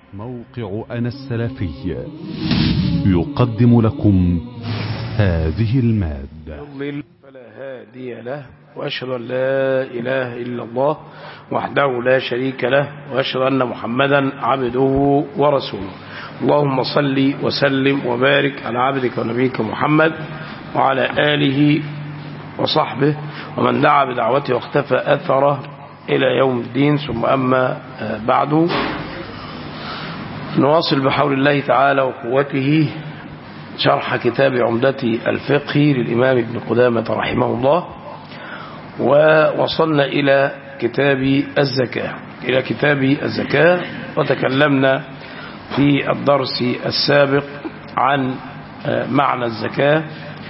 موقع أنا السلفي يقدم لكم هذه المادة يضلل فلا هادي له وأشهد أن لا إله إلا الله وحده لا شريك له وأشهد أن محمدا عبده ورسوله اللهم صل وسلم وبارك على عبدك ونبيك محمد وعلى آله وصحبه ومن دعا بدعوته واختفى أثره إلى يوم الدين ثم أما بعد نواصل بحول الله تعالى وقوته شرح كتاب عمدة الفقه للإمام ابن قدامة رحمه الله ووصلنا إلى كتاب الزكاة إلى كتاب الزكاة وتكلمنا في الدرس السابق عن معنى الزكاة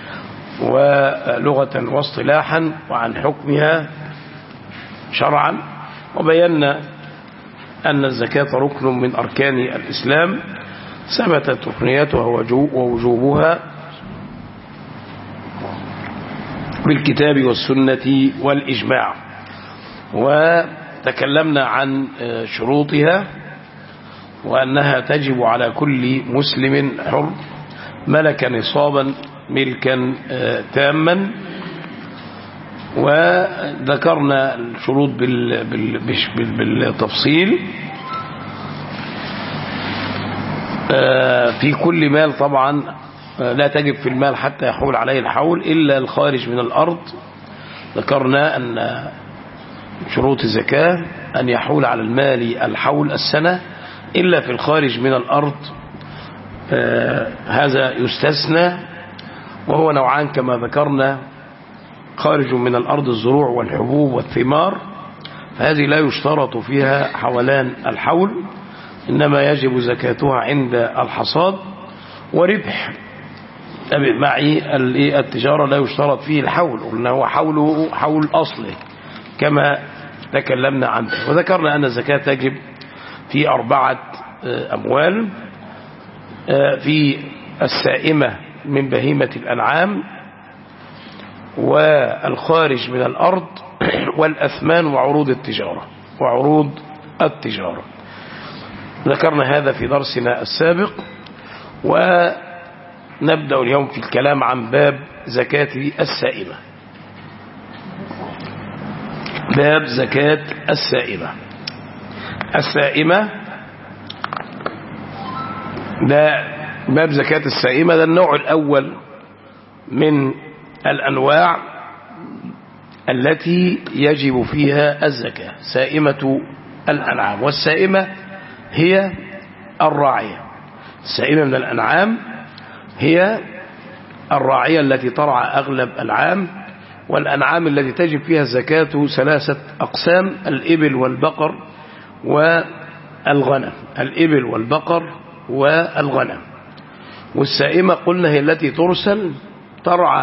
ولغة واصطلاحا وعن حكمها شرعا وبينا أن الزكاة ركن من أركان الإسلام ثبتت ركنيتها ووجوبها بالكتاب والسنة والإجماع وتكلمنا عن شروطها وأنها تجب على كل مسلم حر ملك نصابا ملكا تاما وذكرنا الشروط بالتفصيل في كل مال طبعا لا تجب في المال حتى يحول عليه الحول إلا الخارج من الأرض ذكرنا أن شروط الزكاة أن يحول على المال الحول السنة إلا في الخارج من الأرض هذا يستثنى وهو نوعان كما ذكرنا خارج من الأرض الزروع والحبوب والثمار فهذه لا يشترط فيها حولان الحول إنما يجب زكاتها عند الحصاد وربح معي التجارة لا يشترط فيه الحول قلنا هو حوله حول أصله كما تكلمنا عنه وذكرنا أن الزكاة تجب في أربعة أموال في السائمة من بهيمة الأنعام والخارج من الأرض والأثمان وعروض التجارة وعروض التجارة ذكرنا هذا في درسنا السابق ونبدأ اليوم في الكلام عن باب زكاة السائمة باب زكاة السائمة السائمة ده باب زكاة السائمة ده النوع الأول من الأنواع التي يجب فيها الزكاة سائمة الأنعام والسائمة هي الراعية السائمة من الأنعام هي الراعية التي ترعى أغلب العام والأنعام التي تجب فيها الزكاة ثلاثة أقسام الإبل والبقر والغنم الإبل والبقر والغنم والسائمة قلنا هي التي ترسل ترعى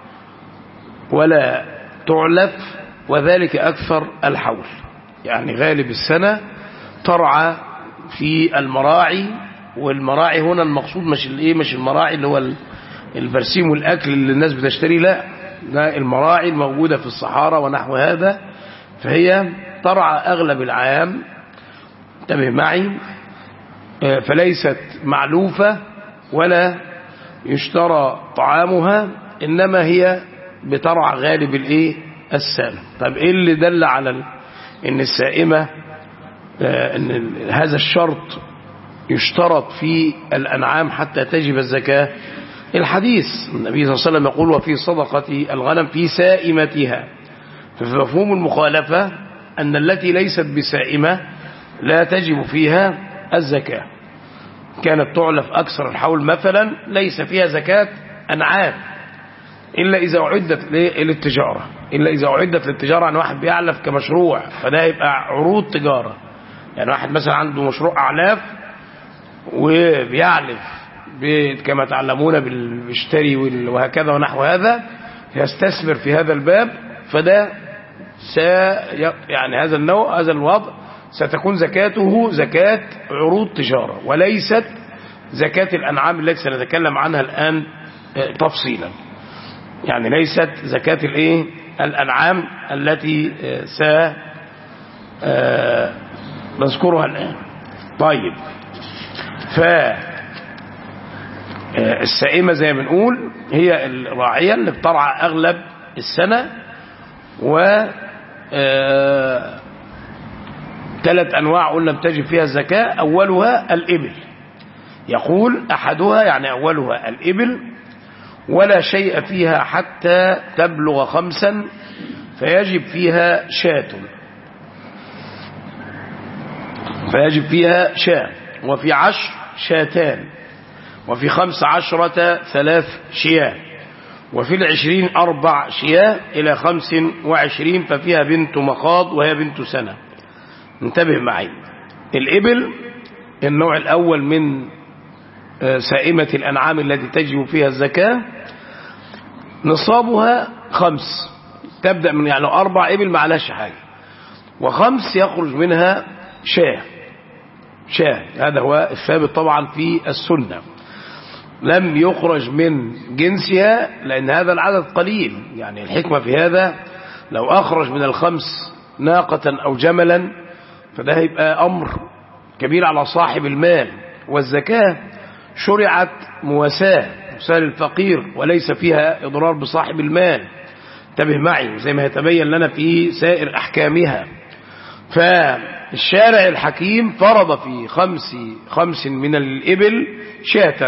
ولا تعلف وذلك أكثر الحول يعني غالب السنة ترعى في المراعي والمراعي هنا المقصود مش الايه مش المراعي اللي هو البرسيم والاكل اللي الناس بتشتري لا ده المراعي الموجودة في الصحارى ونحو هذا فهي ترعى أغلب العام انتبه معي فليست معلوفة ولا يشترى طعامها إنما هي بترعى غالب الايه السنة طب ايه اللي دل على ان السائمة ان هذا الشرط يشترط في الأنعام حتى تجب الزكاة الحديث النبي صلى الله عليه وسلم يقول وفي صدقة الغنم في سائمتها ففي مفهوم المخالفة أن التي ليست بسائمة لا تجب فيها الزكاة كانت تعلف أكثر الحول مثلا ليس فيها زكاة أنعام إلا إذا أعدت للتجارة إلا إذا أعدت للتجارة عن واحد بيعلف كمشروع فده يبقى عروض تجارة يعني واحد مثلا عنده مشروع أعلاف وبيعلف كما تعلمون بالاشتري وهكذا ونحو هذا يستثمر في هذا الباب فده س يعني هذا النوع هذا الوضع ستكون زكاته زكاة عروض تجارة وليست زكاة الأنعام التي سنتكلم عنها الآن تفصيلا يعني ليست زكاة الايه الأنعام التي س نذكرها الآن طيب ف السائمة زي ما بنقول هي الراعية اللي بترعى أغلب السنة و ثلاث أنواع قلنا بتجب فيها الزكاة أولها الإبل يقول أحدها يعني أولها الإبل ولا شيء فيها حتى تبلغ خمسا فيجب فيها شاة فيجب فيها شاة وفي عشر شاتان وفي خمس عشرة ثلاث شياه وفي العشرين أربع شياه إلى خمس وعشرين ففيها بنت مخاض وهي بنت سنة انتبه معي الإبل النوع الأول من سائمة الأنعام التي تجب فيها الزكاة نصابها خمس تبدأ من يعني أربع إبل معلش حاجة وخمس يخرج منها شاه شاه هذا هو الثابت طبعا في السنة لم يخرج من جنسها لأن هذا العدد قليل يعني الحكمة في هذا لو أخرج من الخمس ناقة أو جملا فده هيبقى أمر كبير على صاحب المال والزكاة شرعت مواساة مواساة للفقير وليس فيها إضرار بصاحب المال انتبه معي زي ما يتبين لنا في سائر أحكامها فالشارع الحكيم فرض في خمس خمس من الإبل شاة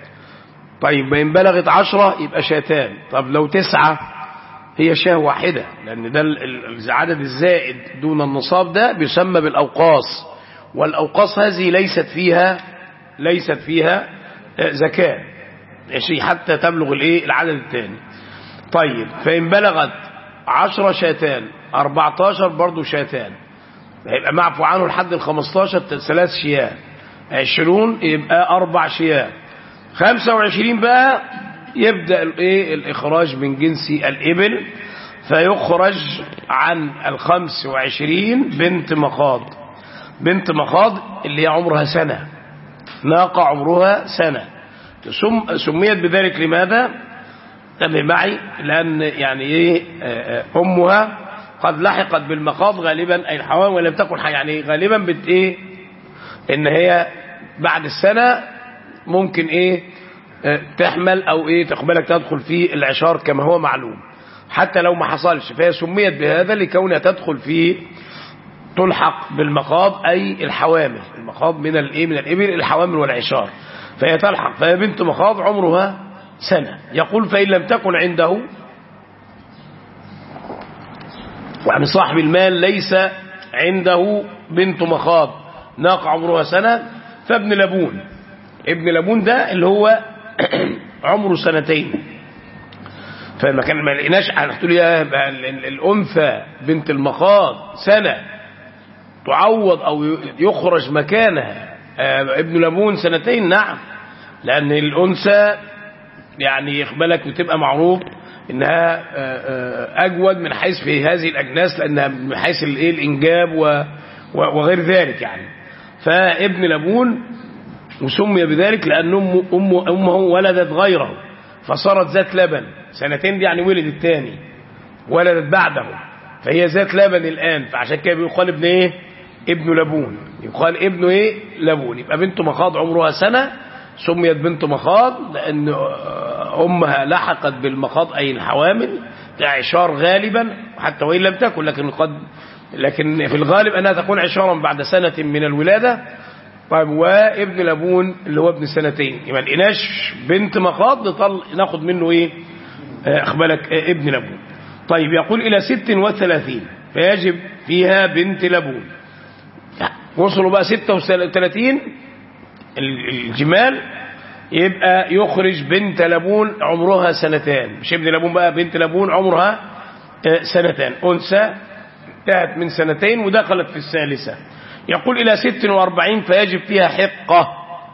طيب إن بلغت عشرة يبقى شاتان طب لو تسعة هي شاه واحدة لأن ده العدد الزائد دون النصاب ده بيسمى بالأوقاص والأوقاص هذه ليست فيها ليست فيها زكاة حتى تبلغ الايه العدد الثاني طيب فإن بلغت عشرة شاتان أربعتاشر برضو شاتان هيبقى معفو عنه لحد الخمستاشر ثلاث شياه عشرون يبقى أربع شياه خمسة وعشرين بقى يبدأ الايه الإخراج من جنس الإبل فيخرج عن الخمس وعشرين بنت مخاض بنت مخاض اللي هي عمرها سنة ناقة عمرها سنة سم سميت بذلك لماذا انتبه معي لأن يعني ايه أمها قد لحقت بالمخاض غالبا أي الحوام ولم تكن يعني غالبا بت ايه ان هي بعد السنة ممكن ايه تحمل او ايه تقبلك تدخل في العشار كما هو معلوم حتى لو ما حصلش فهي سميت بهذا لكونها تدخل في تلحق بالمخاض اي الحوامل المخاض من الايه من الابل الحوامل والعشار فهي تلحق فهي بنت مخاض عمرها سنة يقول فإن لم تكن عنده يعني صاحب المال ليس عنده بنت مخاض ناقة عمرها سنة فابن لبون ابن لبون ده اللي هو عمره سنتين فما كان ما لقيناش هتقول يا الانثى بنت المخاض سنه تعوض او يخرج مكانها ابن لبون سنتين نعم لان الانثى يعني يقبلك وتبقى معروف انها اجود من حيث في هذه الاجناس لانها من حيث الايه الانجاب وغير ذلك يعني فابن لبون وسمي بذلك لأن أمه, أمه, أمه ولدت غيره فصارت ذات لبن سنتين دي يعني ولد الثاني ولدت بعده فهي ذات لبن الآن فعشان كده بيقال ابن ايه ابن لبون يقال ابنه ايه لبون يبقى بنت مخاض عمرها سنة سميت بنت مخاض لأن أمها لحقت بالمخاض أي الحوامل عشار غالبا حتى وإن لم تكن لكن قد لكن في الغالب أنها تكون عشارا بعد سنة من الولادة طيب وابن لبون اللي هو ابن سنتين يبقى الإناش بنت مخاض نطل ناخد منه ايه اخبالك اه ابن لبون طيب يقول إلى ست وثلاثين فيجب فيها بنت لبون وصلوا بقى ستة وثلاثين الجمال يبقى يخرج بنت لبون عمرها سنتان مش ابن لبون بقى بنت لبون عمرها اه سنتان أنثى انتهت من سنتين ودخلت في الثالثة يقول إلى ست واربعين فيجب فيها حقة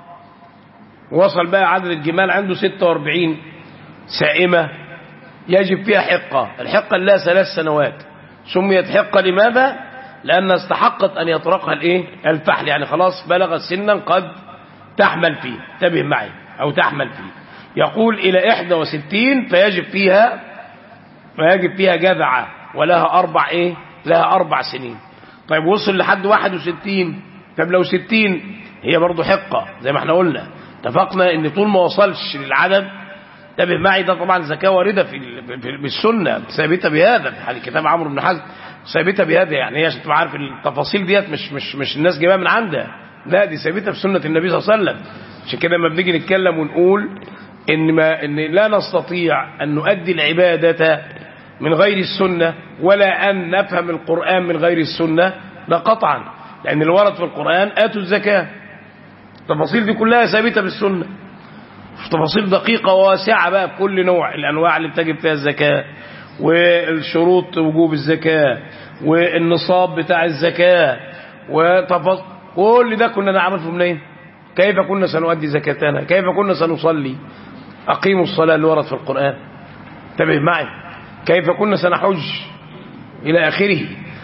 وصل بقى عدد الجمال عنده ستة واربعين سائمة يجب فيها حقة الحقة لها ثلاث سنوات سميت حقة لماذا لأنها استحقت أن يطرقها الإيه؟ الفحل يعني خلاص بلغت سنا قد تحمل فيه انتبه معي أو تحمل فيه يقول إلى إحدى وستين فيجب فيها فيجب فيها جذعة ولها أربع إيه لها أربع سنين طيب وصل لحد 61 طب لو ستين هي برضو حقة زي ما احنا قلنا اتفقنا ان طول ما وصلش للعدد انتبه معي ده طبعا زكاة واردة في ال- في- بالسنة ثابتة بهذا في حال كتاب عمرو بن حزم ثابتة بهذا يعني هي عشان تبقى عارف التفاصيل ديت مش مش مش الناس جايبها من عندها لا دي ثابتة في سنة النبي صلى الله عليه وسلم عشان كده لما بنيجي نتكلم ونقول ان ما ان لا نستطيع ان نؤدي العبادة من غير السنة ولا ان نفهم القرآن من غير السنة ده قطعا لان اللي ورد في القرآن اتوا الزكاة التفاصيل دي كلها ثابتة بالسنة في تفاصيل دقيقة وواسعة بقى بكل نوع الأنواع اللي بتجب فيها الزكاة والشروط وجوب الزكاة والنصاب بتاع الزكاة وتفاصيل كل ده كنا نعرفه منين كيف كنا سنؤدي زكاتنا كيف كنا سنصلي أقيموا الصلاة اللي ورد في القرآن انتبه معي كيف كنا سنحج إلى آخره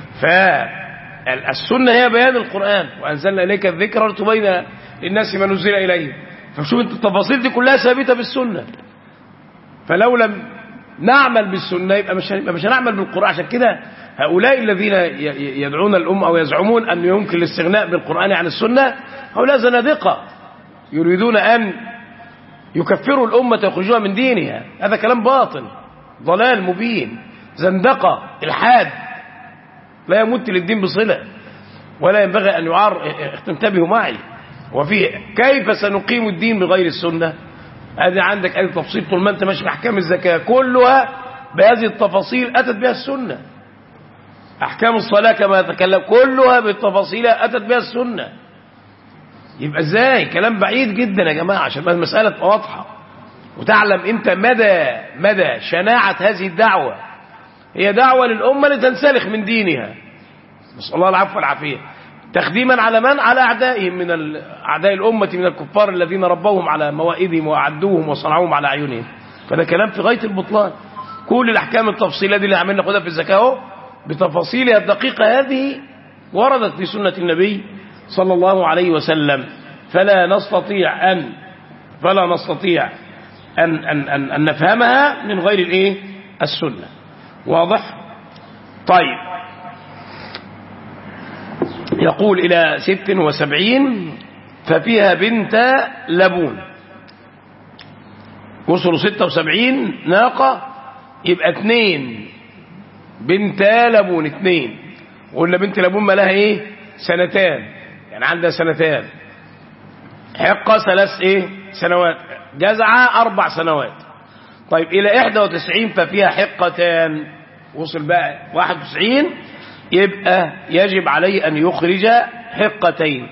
فالسنة هي بيان القرآن وأنزلنا إليك الذكر لتبين للناس ما نزل إليه فشوف انت التفاصيل دي كلها ثابتة بالسنة فلو لم نعمل بالسنة يبقى مش يبقى مش هنعمل بالقرآن عشان كده هؤلاء الذين ي- ي- يدعون الأمة أو يزعمون أن يمكن الاستغناء بالقرآن عن السنة هؤلاء زنادقة يريدون أن يكفروا الأمة ويخرجوها من دينها هذا كلام باطل ضلال مبين زندقة الحاد لا يمت للدين بصلة ولا ينبغي أن يعار انتبهوا معي وفي كيف سنقيم الدين بغير السنة هذه عندك أي تفصيل طول ما أنت ماشي في أحكام الزكاة كلها بهذه التفاصيل أتت بها السنة أحكام الصلاة كما تكلم كلها بالتفاصيل أتت بها السنة يبقى ازاي كلام بعيد جدا يا جماعة عشان بقى المسألة تبقى واضحة وتعلم انت مدى مدى شناعة هذه الدعوة هي دعوة للأمة لتنسلخ من دينها نسأل الله العفو والعافية تخديما على من على أعدائهم من ال- أعداء الأمة من الكفار الذين ربوهم على موائدهم وأعدوهم وصنعوهم على أعينهم فده كلام في غاية البطلان كل الأحكام التفصيلية دي اللي عملنا ناخدها في الزكاة اهو بتفاصيلها الدقيقة هذه وردت في سنة النبي صلى الله عليه وسلم فلا نستطيع أن فلا نستطيع أن, أن, أن, أن نفهمها من غير الإيه السنة واضح طيب يقول إلى ست وسبعين ففيها بنت لبون وصلوا ستة وسبعين ناقة يبقى اتنين بنت لبون اتنين وقلنا بنت لبون ما لها ايه سنتان يعني عندها سنتان حقة ثلاث ايه سنوات جزعة اربع سنوات طيب الى احدى وتسعين ففيها حقتان وصل بقى واحد وتسعين يبقى يجب عليه ان يخرج حقتين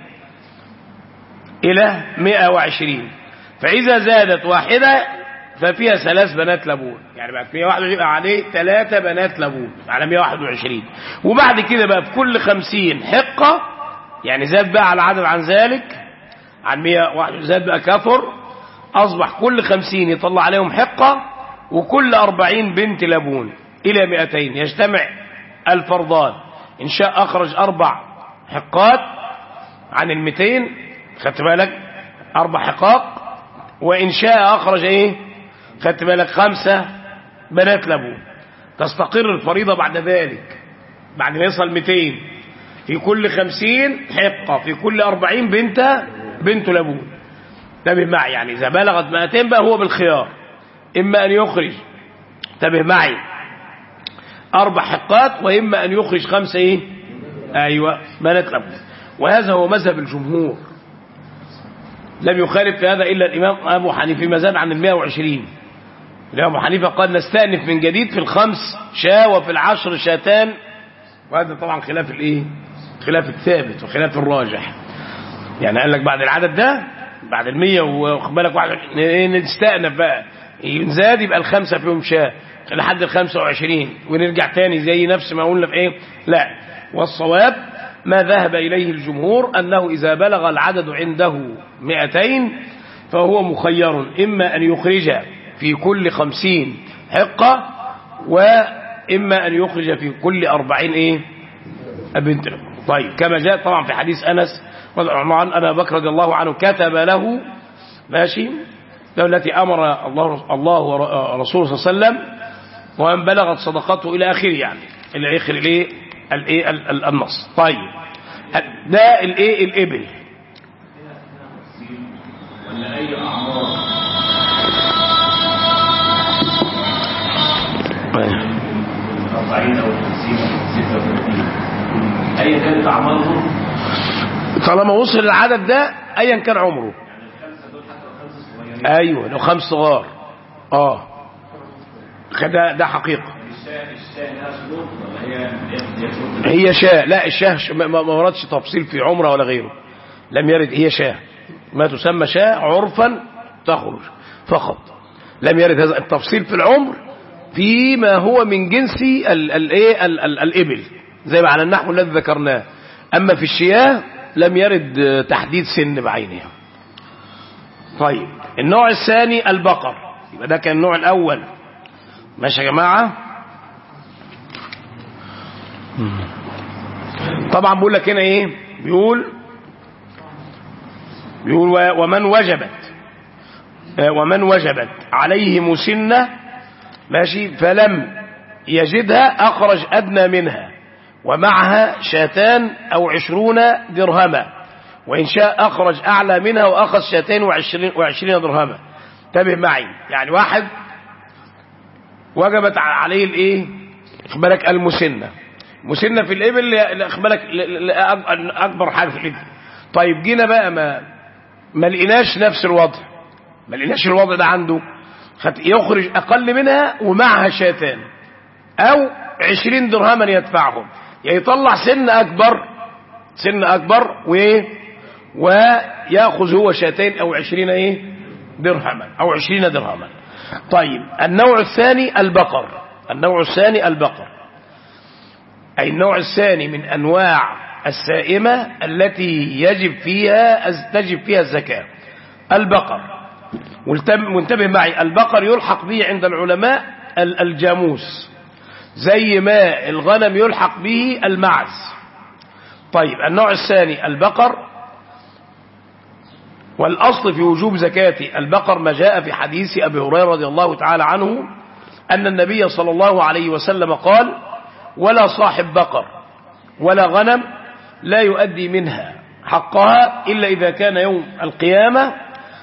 الى مئة وعشرين فاذا زادت واحدة ففيها ثلاث بنات لبون يعني بعد 121 يبقى عليه ثلاثة بنات لبون على 121 وبعد كده بقى في كل 50 حقة يعني زاد بقى على عدد عن ذلك عن 101 زاد بقى كثر أصبح كل 50 يطلع عليهم حقة وكل 40 بنت لبون إلى 200 يجتمع الفرضان إن شاء أخرج أربع حقات عن ال 200 خدت بالك أربع حقاق وإن شاء أخرج إيه خدت بالك خمسة بنات لبون تستقر الفريضة بعد ذلك بعد ما يصل 200 في كل 50 حقة في كل 40 بنت بنت لبون انتبه معي يعني إذا بلغت 200 بقى هو بالخيار إما أن يخرج انتبه معي أربع حقات وإما أن يخرج خمسة إيه أيوة بنات لبون وهذا هو مذهب الجمهور لم يخالف في هذا إلا الإمام أبو حنيفة ما زاد عن المائة وعشرين الإمام أبو حنيفة قال نستأنف من جديد في الخمس شاة وفي العشر شاتان وهذا طبعا خلاف الإيه خلاف الثابت وخلاف الراجح يعني قال لك بعد العدد ده بعد المية وخد بالك واحد نستأنف بقى ينزاد يبقى الخمسة فيهم شاة لحد الخمسة وعشرين ونرجع تاني زي نفس ما قلنا في ايه لا والصواب ما ذهب إليه الجمهور أنه إذا بلغ العدد عنده مئتين فهو مخير إما أن يخرج في كل خمسين حقة وإما أن يخرج في كل أربعين إيه بنت طيب كما جاء طبعا في حديث أنس عن أنا بكر رضي الله عنه كتب له ماشي له التي أمر الله الله ورسوله صلى الله عليه وسلم وأن بلغت صدقته إلى آخره يعني إلى آخر الإيه الإيه النص طيب ده الايه الابل ولا اي اعمار من 40 او 50 او 36 ايا كانت اعمارهم طالما وصل العدد ده ايا كان عمره يعني الخمسه دول حتى لو خمسه صغيرين ايوه لو خمس صغار اه ده ده حقيقه الشاه الشاه لها شروط ولا هي هي شروط هي شاة لا الشاه ش- ما ما وردش تفصيل في عمره ولا غيره لم يرد هي شاة ما تسمى شاة عرفا تخرج فقط لم يرد هذا التفصيل في العمر فيما هو من جنس ال- ال- ايه ال- ال- الابل زي ما على النحو الذي ذكرناه اما في الشياه لم يرد آه، تحديد سن بعينها طيب النوع الثاني البقر يبقى ده كان النوع الاول ماشي يا جماعه طبعا بيقول لك هنا ايه بيقول بيقول و- ومن وجبت آه، ومن وجبت عليه مسنة ماشي فلم يجدها أخرج أدنى منها ومعها شاتان أو عشرون درهما وإن شاء أخرج أعلى منها وأخذ شاتين وعشرين, وعشرين درهما انتبه معي يعني واحد وجبت عليه الايه بالك المسنة مسنة في الإبل بالك أكبر حاجة في الإبل طيب جينا بقى ما ما لقيناش نفس الوضع ما لقيناش الوضع ده عنده خد- يخرج أقل منها ومعها شاتان أو عشرين درهما يدفعهم يعني يطلع سن أكبر سن أكبر وإيه ويأخذ هو شاتين أو عشرين إيه درهما أو عشرين درهما طيب النوع الثاني البقر النوع الثاني البقر أي النوع الثاني من أنواع السائمة التي يجب فيها تجب فيها الزكاة البقر والتم- وانتبه معي البقر يلحق به عند العلماء ال- الجاموس زي ما الغنم يلحق به المعز طيب النوع الثاني البقر والأصل في وجوب زكاة البقر ما جاء في حديث أبي هريرة رضي الله تعالى عنه أن النبي صلى الله عليه وسلم قال ولا صاحب بقر ولا غنم لا يؤدي منها حقها إلا إذا كان يوم القيامة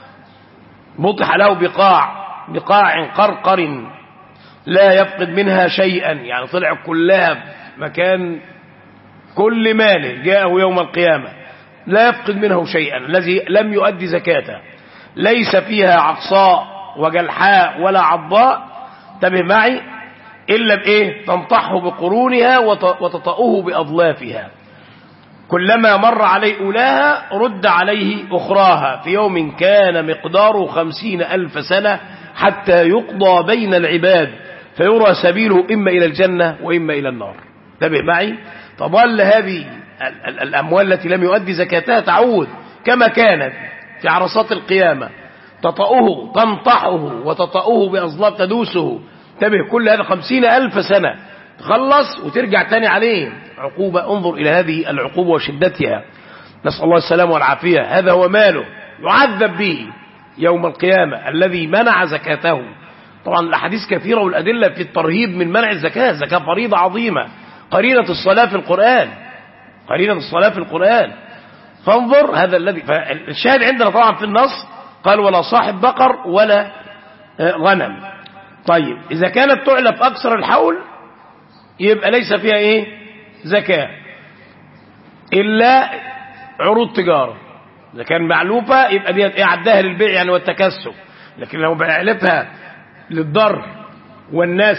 بطح له بقاع بقاع قرقر لا يفقد منها شيئا يعني طلع كلها في مكان كل ماله جاءه يوم القيامة لا يفقد منه شيئا الذي لم يؤدي زكاته ليس فيها عقصاء وجلحاء ولا عضاء انتبه معي إلا بإيه تنطحه بقرونها وت- وتطأه بأضلافها كلما مر عليه أولاها رد عليه أخراها في يوم كان مقداره خمسين ألف سنة حتى يقضى بين العباد فيرى سبيله إما إلى الجنة وإما إلى النار انتبه معي فظل هذه ال- ال- الأموال التي لم يؤدي زكاتها تعود كما كانت في عرصات القيامة تطأه تنطحه وتطأه بأصلاب تدوسه انتبه كل هذا خمسين ألف سنة تخلص وترجع تاني عليه عقوبة انظر إلى هذه العقوبة وشدتها نسأل الله السلامة والعافية هذا هو ماله يعذب به يوم القيامة الذي منع زكاته طبعا الأحاديث كثيرة والأدلة في الترهيب من منع الزكاة الزكاة فريضة عظيمة قرينة الصلاة في القرآن قرينة الصلاة في القرآن فانظر هذا الذي فالشاهد عندنا طبعا في النص قال ولا صاحب بقر ولا آه، غنم طيب إذا كانت تعلف أكثر الحول يبقى ليس فيها إيه زكاة إلا عروض تجارة إذا كان معلوفة يبقى دي إيه عدها للبيع يعني والتكسب لكن لو بعلفها للضر والناس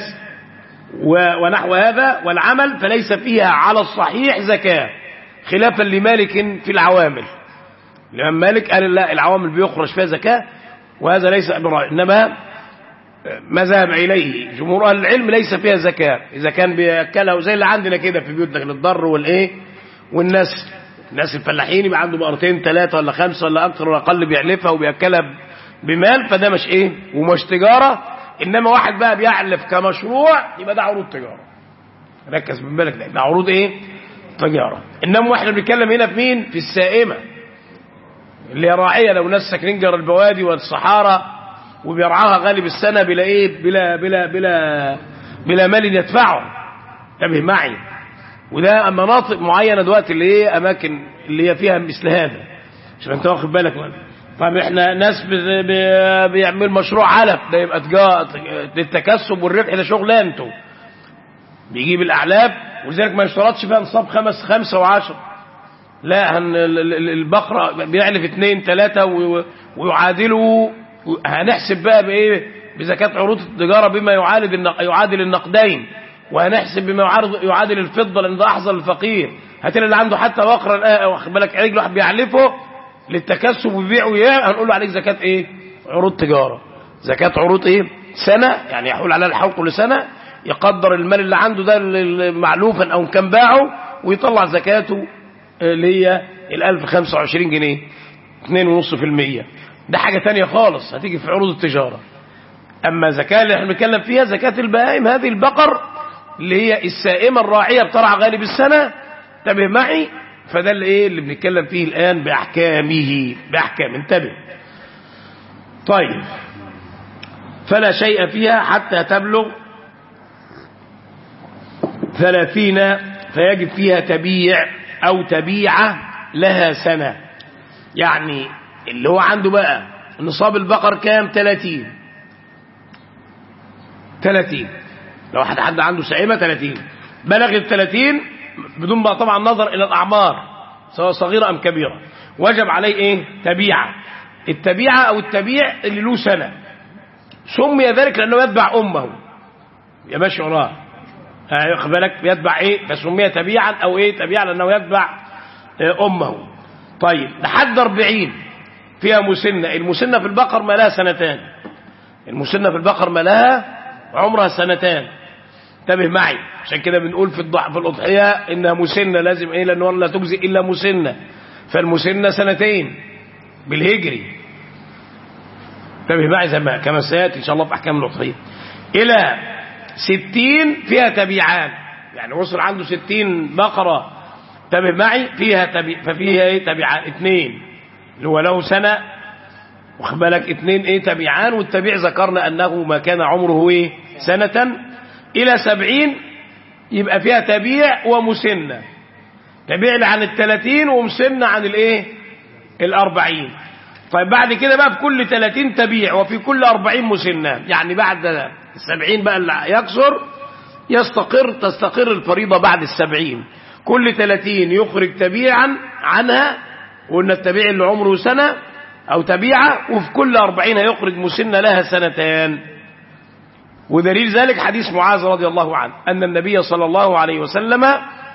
و- ونحو هذا والعمل فليس فيها على الصحيح زكاة خلافا لمالك في العوامل الإمام مالك قال لا العوامل بيخرج فيها زكاة وهذا ليس برأي إنما ما ذهب إليه جمهور أهل العلم ليس فيها زكاة إذا كان بيأكلها زي اللي عندنا كده في بيوتنا للضر والإيه والناس الناس الفلاحين يبقى عنده بقرتين ثلاثة ولا خمسة ولا أكثر ولا أقل بيعلفها وبيأكلها بمال فده مش إيه ومش تجارة إنما واحد بقى بيعلف كمشروع يبقى ده عروض تجارة ركز من بالك ده, ده عروض إيه تجارة إنما واحنا بنتكلم هنا في مين في السائمة اللي هي راعية لو ناس ساكنين جر البوادي والصحارى وبيرعاها غالب السنة بلا ايه بلا بلا بلا بلا مال يدفعه انتبه معي وده مناطق معينة دلوقتي اللي هي أماكن اللي هي فيها مثل هذا عشان أنت واخد بالك من طيب احنا ناس بي- بي- بيعمل مشروع علف ده يبقى تجا- للتكسب والربح ده شغلانته بيجيب الأعلاف ولذلك ما يشترطش فيها نصاب خمس خمسة وعشر لا هن ال- ال- البقرة بيعلف اتنين تلاتة و- ويعادلوا هنحسب بقى بإيه بزكاة عروض التجارة بما يعادل النق- يعادل النقدين وهنحسب بما يعارض- يعادل الفضة لأن ده أحظى الفقير هتلاقي اللي عنده حتى بقرة الآن واخد بالك عجل واحد بيعلفه للتكسب ويبيعه إياه هنقول له عليك زكاة إيه عروض تجارة زكاة عروض إيه سنة يعني يحول عليها الحول كل سنة يقدر المال اللي عنده ده ال- معلوفا أو إن كان باعه ويطلع زكاته اللي هي ال 1025 جنيه 2.5% ده حاجة تانية خالص هتيجي في عروض التجارة أما زكاة اللي احنا بنتكلم فيها زكاة البهائم هذه البقر اللي هي السائمة الراعية بترعى غالب السنة انتبه معي فده اللي ايه اللي بنتكلم فيه الآن بأحكامه بأحكام انتبه طيب فلا شيء فيها حتى تبلغ ثلاثين فيجب فيها تبيع أو تبيعة لها سنة يعني اللي هو عنده بقى نصاب البقر كام 30 30 لو حد حد عنده سائمة 30 بلغ ال 30 بدون بقى طبعا نظر إلى الأعمار سواء صغيرة أم كبيرة وجب عليه إيه تبيعة التبيعة أو التبيع اللي له سنة سمي ذلك لأنه يتبع أمه يا ماشي وراه آه، واخد بالك يتبع ايه فسمي تبيعا او ايه تبيعا لانه يتبع آه، امه طيب لحد 40 فيها مسنه المسنه في البقر ما لها سنتان المسنه في البقر ما لها عمرها سنتان انتبه معي عشان كده بنقول في الضع في الاضحيه انها مسنه لازم ايه لان لا تجزي الا مسنه فالمسنه سنتين بالهجري انتبه معي زي ما كما سياتي ان شاء الله في احكام الاضحيه الى ستين فيها تبيعان يعني وصل عنده ستين بقرة انتبه معي فيها تبي ففيها ايه تبيعان اتنين اللي هو له سنة واخد بالك اتنين ايه تبيعان والتبيع ذكرنا انه ما كان عمره ايه سنة الى سبعين يبقى فيها تبيع ومسنة تبيع عن التلاتين ومسنة عن الايه الاربعين طيب بعد كده بقى في كل 30 تبيع وفي كل 40 مسنة يعني بعد السبعين بقى اللي يكسر يستقر تستقر الفريضة بعد السبعين كل 30 يخرج تبيعا عنها وقلنا التبيع اللي عمره سنة أو تبيعة وفي كل 40 هيخرج مسنة لها سنتان ودليل ذلك حديث معاذ رضي الله عنه أن النبي صلى الله عليه وسلم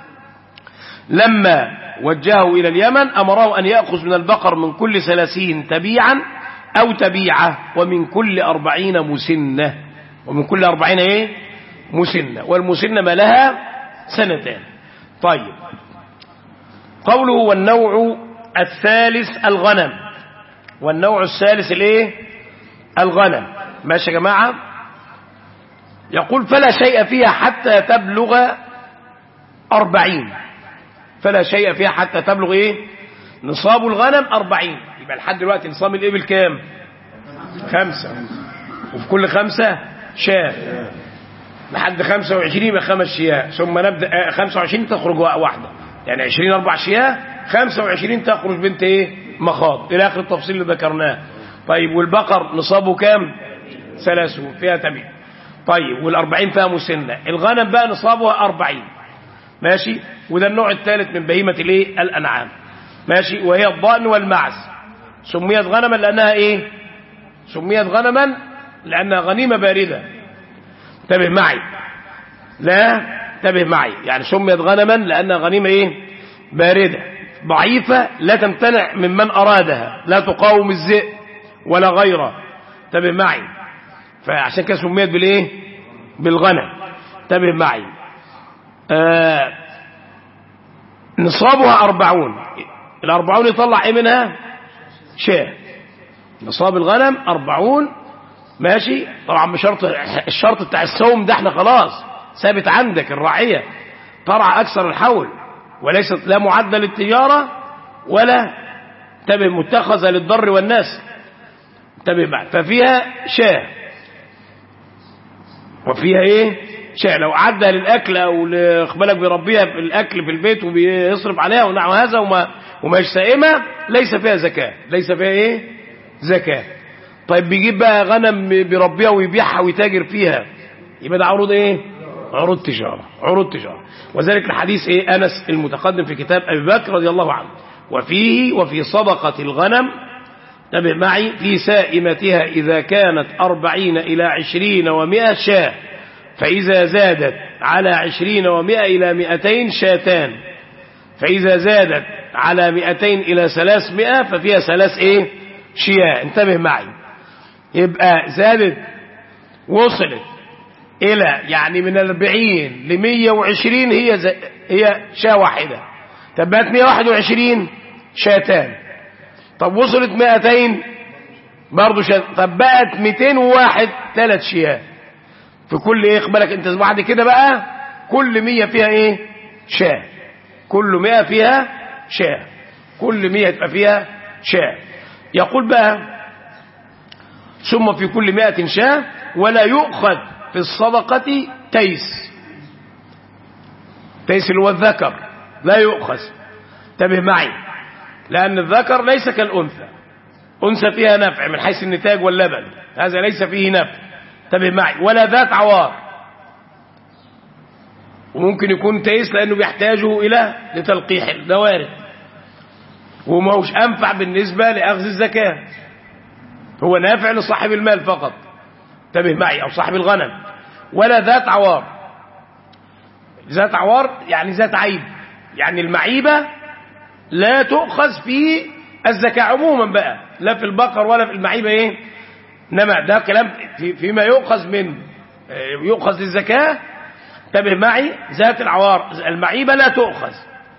لما وجهه إلى اليمن أمره أن يأخذ من البقر من كل ثلاثين تبيعا أو تبيعة ومن كل أربعين مسنة ومن كل أربعين إيه مسنة والمسنة ما لها سنتان طيب قوله والنوع الثالث الغنم والنوع الثالث الايه الغنم ماشي يا جماعة يقول فلا شيء فيها حتى تبلغ أربعين فلا شيء فيها حتى تبلغ ايه نصاب الغنم أربعين يبقى لحد دلوقتي نصاب الإبل كام خمسة وفي كل خمسة شاة لحد خمسة وعشرين يبقى خمس شياه ثم نبدأ آه، خمسة وعشرين تخرج واحدة يعني عشرين أربع شياه خمسة وعشرين تخرج بنت ايه مخاض إلى آخر التفصيل اللي ذكرناه طيب والبقر نصابه كام ثلاثون فيها تبيع طيب والأربعين فيها مسنة الغنم بقى نصابها أربعين ماشي وده النوع الثالث من بهيمة الايه الأنعام ماشي وهي الضأن والمعز سميت غنما لأنها ايه سميت غنما لأنها غنيمة باردة انتبه معي لا انتبه معي يعني سميت غنما لأنها غنيمة ايه باردة ضعيفة لا تمتنع ممن أرادها لا تقاوم الذئب ولا غيره انتبه معي فعشان كده سميت بالايه بالغنم انتبه معي آه نصابها أربعون الأربعون يطلع ايه منها شاه نصاب الغنم أربعون ماشي طبعا بشرط الشرط بتاع السوم ده احنا خلاص ثابت عندك الراعية ترعى أكثر الحول وليست لا معدة للتجارة ولا انتبه متخذة للضر والناس انتبه بعد ففيها شاه وفيها ايه شاة لو عدى للأكل أو بالك بيربيها في الأكل في البيت وبيصرف عليها ونحو هذا وما وما سائمة ليس فيها زكاة ليس فيها إيه زكاة طيب بيجيب بقى غنم بيربيها ويبيعها ويتاجر فيها يبقى ده عروض إيه عروض تجارة عروض تجارة وذلك الحديث إيه أنس المتقدم في كتاب أبي بكر رضي الله عنه وفيه وفي صدقة الغنم انتبه معي في سائمتها إذا كانت أربعين إلى عشرين ومائة شاة فإذا زادت على عشرين ومائة إلى مئتين شاتان فإذا زادت على مئتين إلى ثلاثمائة ففيها ثلاث إيه شياء انتبه معي يبقى زادت وصلت إلى يعني من أربعين لمية وعشرين هي ز... هي شاة واحدة طب بقت مية واحد وعشرين شاتان طب وصلت مئتين برضه شات طب بقت ميتين وواحد ثلاث شياه في كل ايه اقبلك انت بعد كده بقى كل مية فيها ايه شاه كل مئة فيها شاه كل مئة تبقى فيها شاه يقول بقى ثم في كل مئة شاه ولا يؤخذ في الصدقة تيس تيس اللي هو الذكر لا يؤخذ انتبه معي لأن الذكر ليس كالأنثى أنثى فيها نفع من حيث النتاج واللبن هذا ليس فيه نفع انتبه معي ولا ذات عوار وممكن يكون تيس لأنه بيحتاجه إلى لتلقيح ده وارد وما هوش أنفع بالنسبة لأخذ الزكاة هو نافع لصاحب المال فقط انتبه معي أو صاحب الغنم ولا ذات عوار ذات عوار يعني ذات عيب يعني المعيبة لا تؤخذ في الزكاة عموما بقى لا في البقر ولا في المعيبة ايه انما ده كلام في فيما يؤخذ من يؤخذ للزكاة انتبه معي ذات العوار المعيبة لا تؤخذ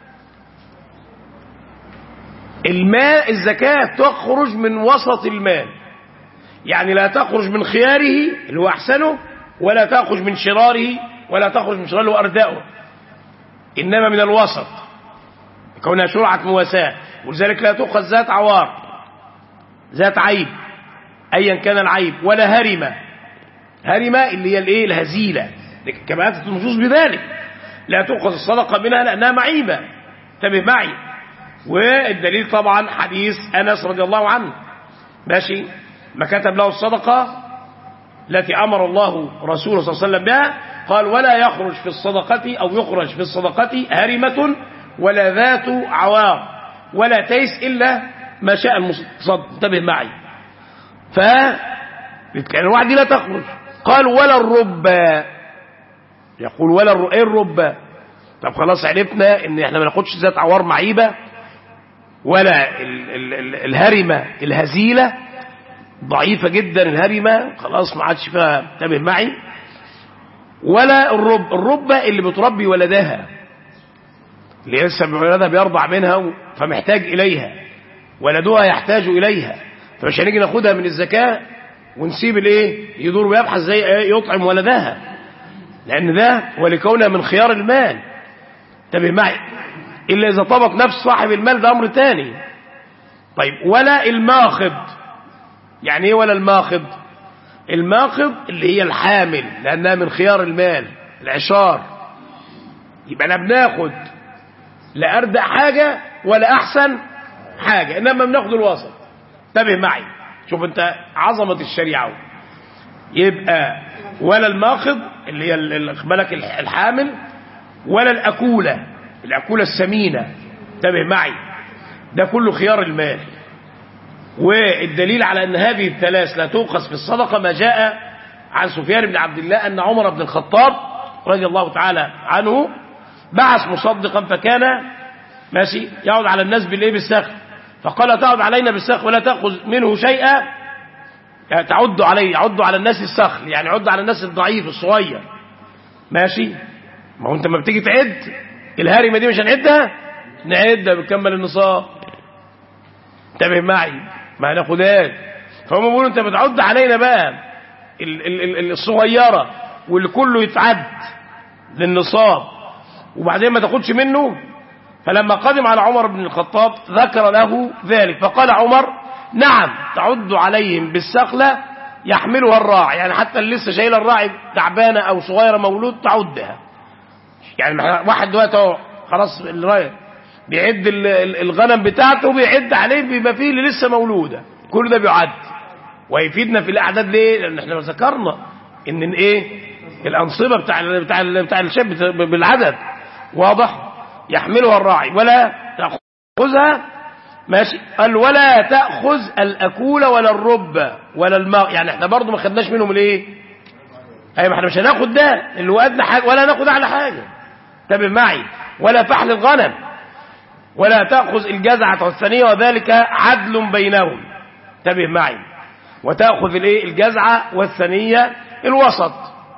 الماء الزكاة تخرج من وسط المال يعني لا تخرج من خياره اللي هو أحسنه ولا تخرج من شراره ولا تخرج من شراره وأردائه إنما من الوسط كونها شرعة مواساة ولذلك لا تؤخذ ذات عوار ذات عيب أيا كان العيب ولا هرمة هرمة اللي هي الايه الهزيلة كما أتت النصوص بذلك لا تؤخذ الصدقة منها لأنها معيبة انتبه معي والدليل طبعا حديث أنس رضي الله عنه ماشي ما كتب له الصدقة التي أمر الله رسوله صلى الله عليه وسلم بها قال ولا يخرج في الصدقة أو يخرج في الصدقة هرمة ولا ذات عوار ولا تيس إلا ما شاء المصد انتبه معي ف الواحد دي لا تخرج قال ولا الربا يقول ولا الر... ايه الربا طب خلاص عرفنا ان احنا ما ناخدش ذات عوار معيبه ولا ال... ال... ال... الهرمه الهزيله ضعيفه جدا الهرمه خلاص ما عادش فيها انتبه معي ولا الرب الربه اللي بتربي ولدها اللي لسه ولدها بيرضع منها فمحتاج اليها ولدها يحتاج اليها فمش هنيجي ناخدها من الزكاه ونسيب الايه يدور ويبحث زي يطعم ولدها لان ده ولكونها من خيار المال انتبه معي الا اذا طبق نفس صاحب المال ده امر تاني طيب ولا الماخض يعني ايه ولا الماخض الماخض اللي هي الحامل لانها من خيار المال العشار يبقى انا بناخد لا اردع حاجه ولا احسن حاجه انما بناخد الوسط انتبه معي شوف انت عظمة الشريعة يبقى ولا الماخذ اللي هي بالك الحامل ولا الأكولة الأكولة السمينة انتبه معي ده كله خيار المال والدليل على أن هذه الثلاث لا تؤخذ في الصدقة ما جاء عن سفيان بن عبد الله أن عمر بن الخطاب رضي الله تعالى عنه بعث مصدقا فكان ماشي يقعد على الناس بالايه بالسخن فقال تعد علينا بالسخ ولا تأخذ منه شيئا يعني تعد علي يعد على الناس السخل يعني عد على الناس الضعيف الصغير ماشي ما هو انت ما بتيجي تعد الهرمة دي مش هنعدها نعدها بتكمل النصاب انتبه معي ما هناخدهاش فهم بيقولوا انت بتعد علينا بقى ال ال ال الصغيرة واللي كله يتعد للنصاب وبعدين ما تاخدش منه فلما قدم على عمر بن الخطاب ذكر له ذلك فقال عمر نعم تعد عليهم بالسخلة يحملها الراعي يعني حتى اللي لسه شايله الراعي تعبانه او صغيره مولود تعدها يعني ما- واحد دلوقتي اهو خلاص الراعي بيعد ال- ال- الغنم بتاعته بيعد عليه بيبقى فيه اللي لسه مولوده كل ده بيعد ويفيدنا في الاعداد ليه لان احنا ذكرنا ان ايه الانصبه بتاع ال- بتاع ال- بتاع الشاب بت- بالعدد واضح يحملها الراعي ولا تاخذها ماشي قال ولا تاخذ الاكول ولا الرب ولا الماء يعني احنا برضو ما خدناش منهم الايه ايوه ما احنا مش هناخد ده اللي هو ادنى حاجه ولا ناخد اعلى حاجه انتبه معي ولا فحل الغنم ولا تاخذ الجزعه والثانيه وذلك عدل بينهم انتبه معي وتاخذ الايه الجزعه والثانيه الوسط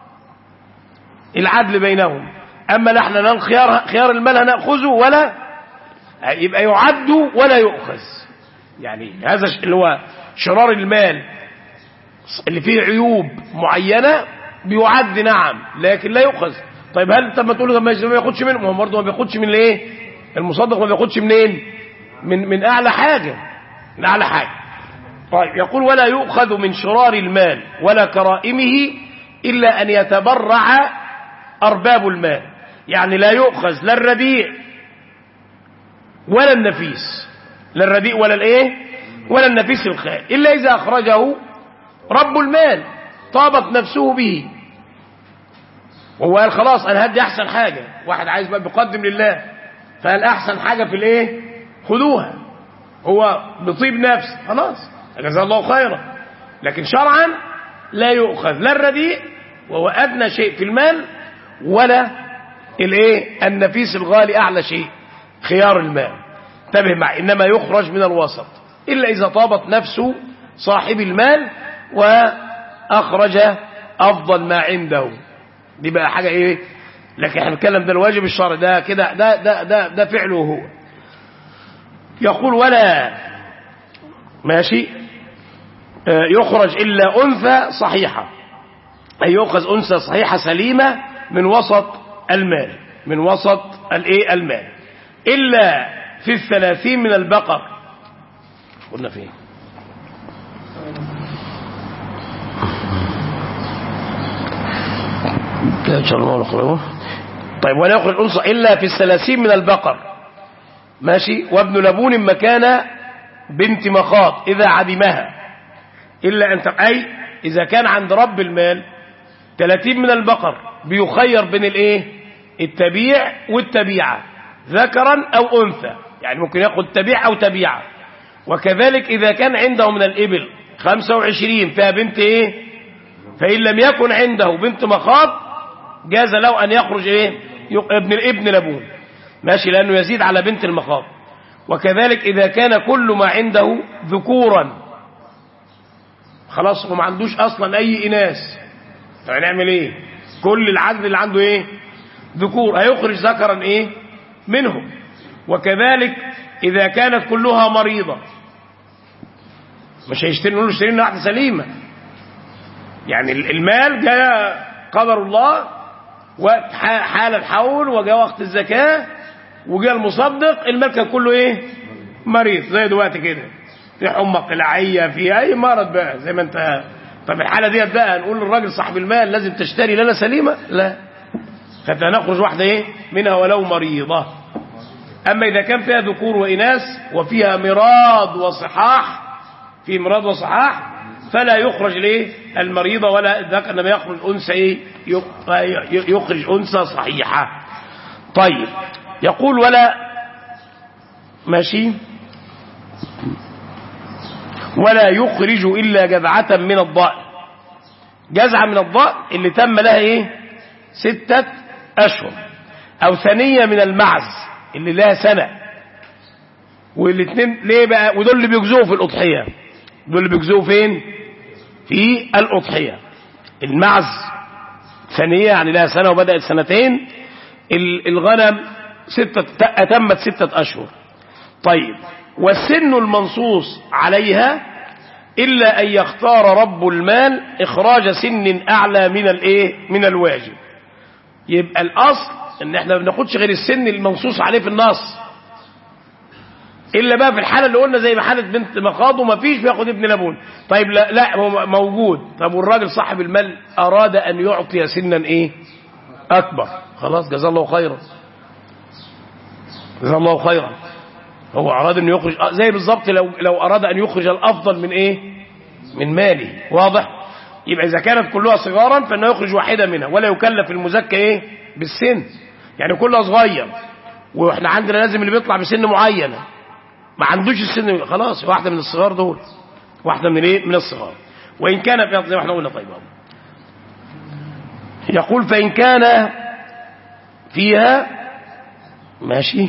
العدل بينهم اما نحن نال خيار خيار المال هناخذه ولا يبقى يعد ولا يؤخذ يعني هذا ش- اللي هو شرار المال اللي فيه عيوب معينة بيعد نعم لكن لا يؤخذ طيب هل طب ما تقول له ما ما بياخدش منه ما هو برضه ما بياخدش من الايه المصدق ما بياخدش منين من من اعلى حاجة من اعلى حاجة طيب يقول ولا يؤخذ من شرار المال ولا كرائمه الا ان يتبرع ارباب المال يعني لا يؤخذ لا الرديء ولا النفيس لا الرديء ولا الايه ولا النفيس الخال الا اذا اخرجه رب المال طابت نفسه به وهو قال خلاص انا هدي احسن حاجه واحد عايز بقى بيقدم لله فقال احسن حاجه في الايه خدوها هو بطيب نفس خلاص جزاه الله خيرا لكن شرعا لا يؤخذ لا الرديء وهو ادنى شيء في المال ولا الايه النفيس الغالي اعلى شيء خيار المال انتبه معي انما يخرج من الوسط الا اذا طابت نفس صاحب المال واخرج افضل ما عنده دي بقى حاجه ايه لكن احنا بنتكلم ده الواجب الشرعي ده كده ده ده ده ده فعله هو يقول ولا ماشي آه، يخرج الا انثى صحيحه أي يؤخذ أنثى صحيحة سليمة من وسط المال من وسط الايه المال إلا في الثلاثين من البقر قلنا فين لا إن شاء الله نقرأه طيب ولا يخرج أنثى إلا في الثلاثين من البقر ماشي وابن لبون مكان بنت مخاض إذا عدمها إلا أن تق- أي إذا كان عند رب المال 30 من البقر بيخير بين الايه التبيع والتبيعة ذكرا او انثى يعني ممكن ياخد تبيع او تبيعة وكذلك اذا كان عنده من الابل 25 فيها بنت ايه فان لم يكن عنده بنت مخاض جاز له ان يخرج ايه يق- ابن الابن لبون ماشي لانه يزيد على بنت المخاض وكذلك اذا كان كل ما عنده ذكورا خلاص هو ما عندوش اصلا اي اناث طب هنعمل ايه كل العدد اللي عنده ايه ذكور هيخرج ذكرا ايه منهم وكذلك اذا كانت كلها مريضة مش هيشتري نقول له اشتري لنا واحدة سليمة يعني المال جاء قدر الله وقت ح- حال الحول وجاء وقت الزكاة وجاء المصدق المال كان كله ايه مريض زي دلوقتي كده في حمى قلاعية في اي مرض بقى زي ما انت طب الحالة ديت بقى نقول للراجل صاحب المال لازم تشتري لنا سليمة لا حتى نخرج واحدة ايه منها ولو مريضة اما اذا كان فيها ذكور واناث وفيها مراد وصحاح في مراد وصحاح فلا يخرج ليه المريضة ولا الذكر انما يخرج انثى ايه يخ- يخرج انثى صحيحة طيب يقول ولا ماشي ولا يخرج إلا جذعة من الضأن جذعة من الضأن اللي تم لها إيه ستة أشهر أو ثانية من المعز اللي لها سنة والاثنين ليه بقى ودول اللي بيجزوه في الأضحية دول اللي بيجزوه فين في الأضحية المعز ثانية يعني لها سنة وبدأت سنتين ال- الغنم ستة أتمت ستة أشهر طيب والسن المنصوص عليها إلا أن يختار رب المال إخراج سن أعلى من الإيه من الواجب يبقى الأصل إن إحنا ما بناخدش غير السن المنصوص عليه في النص الا بقى في الحاله اللي قلنا زي ما حاله بنت مخاض وما فيش بياخد ابن لبون طيب لا لا هو موجود طب والراجل صاحب المال اراد ان يعطي سنا ايه اكبر خلاص جزاه الله خيرا جزاه الله خيرا هو اراد انه يخرج آه، زي بالظبط لو لو اراد ان يخرج الافضل من ايه من ماله واضح يبقى اذا كانت كلها صغارا فانه يخرج واحده منها ولا يكلف المزكى ايه بالسن يعني كلها صغير واحنا عندنا لازم اللي بيطلع بسن معينه ما عندوش السن خلاص واحده من الصغار دول واحده من الايه من الصغار وان كان في زي ما احنا قلنا طيب أهو. يقول فان كان فيها ماشي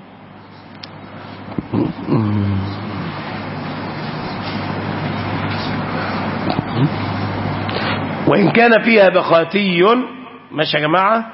وإن كان فيها بخاتي ماشي يا جماعة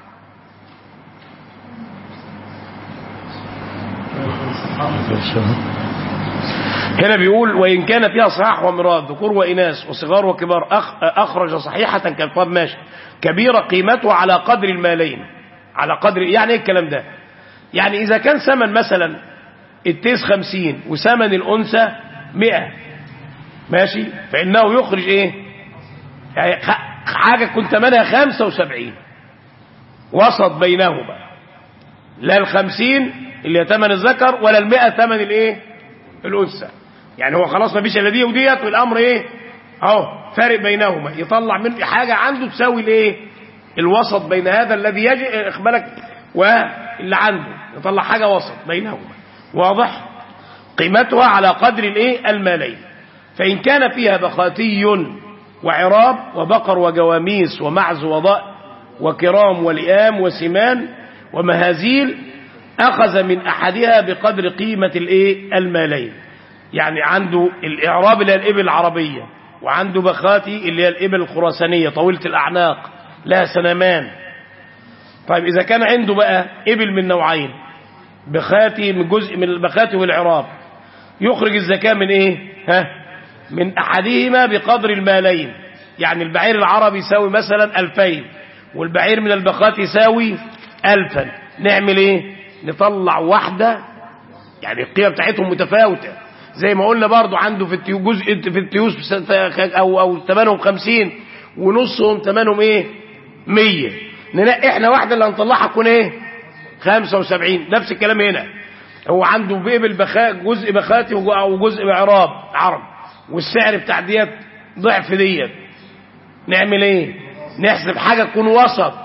هنا بيقول وإن كان فيها صحاح ومراد ذكور وإناث وصغار وكبار أخ أخرج صحيحة كالطب ماشي كبيرة قيمتها على قدر المالين على قدر يعني ايه الكلام ده يعني إذا كان ثمن مثلا التيس خمسين وثمن الأنثى مئة ماشي فإنه يخرج إيه يعني خ- حاجة كنت ثمنها خمسة وسبعين وسط بينهما لا الخمسين اللي هي ثمن الذكر ولا المئة ثمن الايه الأنثى يعني هو خلاص ما فيش الا دي وديت والأمر ايه اهو فارق بينهما يطلع من حاجة عنده تساوي الايه الوسط بين هذا الذي يجي اخبالك واللي عنده يطلع حاجة وسط بينهما واضح قيمتها على قدر الايه المالين فإن كان فيها بخاتي وعراب وبقر وجواميس ومعز وضاء وكرام ولئام وسمان ومهازيل أخذ من أحدها بقدر قيمة الإيه المالين يعني عنده الإعراب اللي هي الإبل العربية وعنده بخاتي اللي هي الإبل الخراسانية طويلة الأعناق لها سنمان طيب إذا كان عنده بقى إبل من نوعين بخاتي من جزء من البخاتي والعراب يخرج الزكاة من إيه ها من أحدهما بقدر المالين يعني البعير العربي يساوي مثلا ألفين والبعير من البخات يساوي ألفا نعمل إيه نطلع واحدة يعني القيمة بتاعتهم متفاوتة زي ما قلنا برضو عنده في التيو جزء في التيوس أو أو ثمنهم خمسين ونصهم ثمنهم إيه مية ننقي إحنا واحدة اللي هنطلعها تكون إيه خمسة وسبعين نفس الكلام هنا هو عنده بيبل بخاء جزء بخاتي وجزء بعراب عرب والسعر بتاع ديت ضعف ديت نعمل ايه نحسب حاجة تكون وسط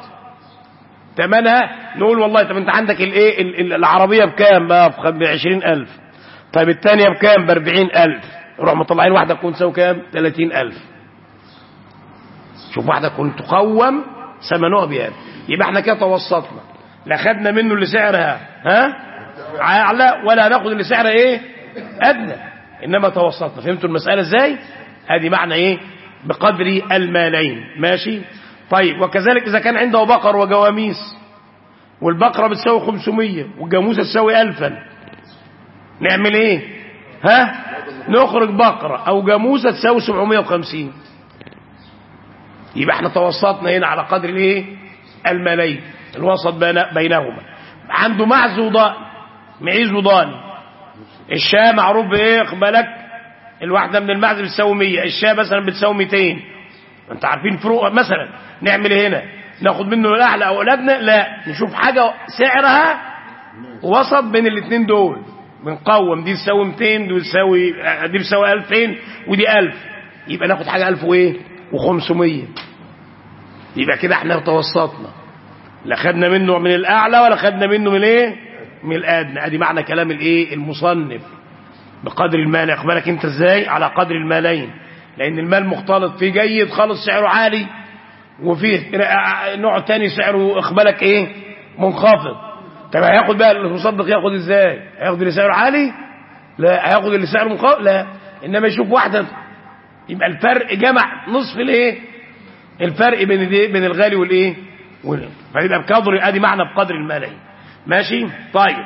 تمنها نقول والله طب انت عندك الايه ال- ال- العربية بكام بقى ب 20000 طيب الثانية بكام ب 40000 نروح مطلعين واحدة تكون تساوي كام 30000 شوف واحدة تكون تقوم ثمنها بهذا يبقى احنا كده توسطنا لا خدنا منه اللي سعرها ها اعلى ولا هناخد اللي سعرها ايه ادنى انما توسطنا فهمتوا المسألة ازاي هذه معنى ايه بقدر المالين ماشي طيب وكذلك اذا كان عنده بقر وجواميس والبقرة بتساوي 500 والجاموسة تساوي 1000 نعمل ايه ها نخرج بقرة او جاموسة تساوي 750 يبقى احنا توسطنا هنا على قدر الايه المالين الوسط بين- بينهما عنده معز وضان معيز وضاني الشاة معروف بايه خد بالك الواحدة من المعز بتساوي 100 الشاة مثلا بتساوي 200 انت عارفين فروق مثلا نعمل ايه هنا ناخد منه الاعلى او الادنى لا نشوف حاجة سعرها وسط بين الاثنين دول بنقوم دي تساوي 200 دي تساوي دي بتساوي 2000 ودي 1000 يبقى ناخد حاجة 1000 وايه و500 يبقى كده احنا توسطنا لا خدنا منه من الاعلى ولا خدنا منه من ايه من الادنى ادي معنى كلام الايه المصنف بقدر المال اخبارك انت ازاي على قدر المالين لان المال مختلط فيه جيد خالص سعره عالي وفيه نوع تاني سعره اخبارك ايه منخفض طب هياخد بقى المصدق ياخد ازاي هياخد اللي سعره عالي لا هياخد اللي سعره منخفض لا انما يشوف واحده يبقى الفرق جمع نصف الايه الفرق بين الايه بين الغالي والايه وال- فيبقى بقدر ادي معنى بقدر المالين ماشي طيب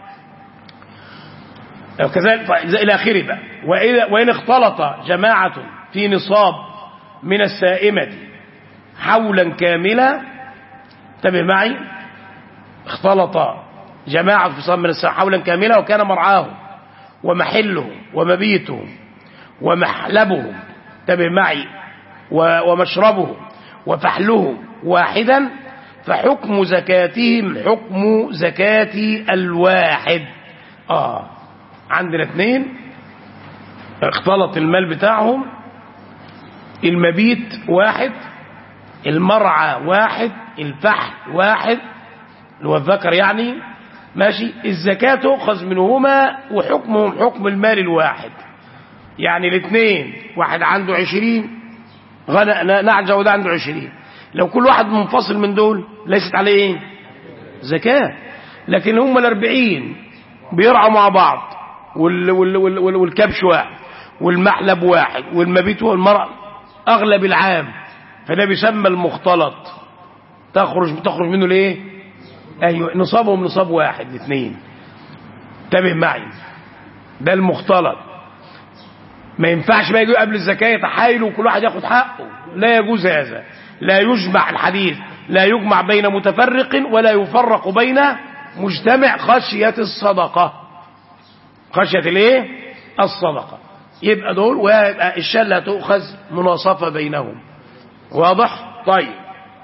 وكذلك طيب الى اخره بقى وإذا وان اختلط جماعه في نصاب من السائمه حولا كاملا انتبه معي اختلط جماعه في نصاب من السائمه حولا كاملا وكان مرعاه ومحلهم ومبيتهم ومحلبهم انتبه معي و- ومشربهم وفحلهم واحدا فحكم زكاتهم حكم زكاة الواحد اه عندنا اثنين اختلط المال بتاعهم المبيت واحد المرعى واحد الفحل واحد اللي هو الذكر يعني ماشي الزكاة تؤخذ منهما وحكمهم حكم المال الواحد يعني الاثنين واحد عنده عشرين غنى نعجة وده عنده عشرين لو كل واحد منفصل من دول ليست عليه ايه زكاة لكن هم الاربعين بيرعوا مع بعض وال وال وال وال والكبش واحد والمحلب واحد والمبيت والمرأة اغلب العام فده بيسمى المختلط تخرج تخرج منه ليه ايوه نصابهم نصاب واحد الاثنين انتبه معي ده المختلط ما ينفعش بقى يجوا قبل الزكاة يتحايلوا وكل واحد ياخد حقه لا يجوز هذا لا يجمع الحديث لا يجمع بين متفرق ولا يفرق بين مجتمع خشية الصدقة خشية الايه الصدقة يبقى دول ويبقى الشلة تؤخذ مناصفة بينهم واضح طيب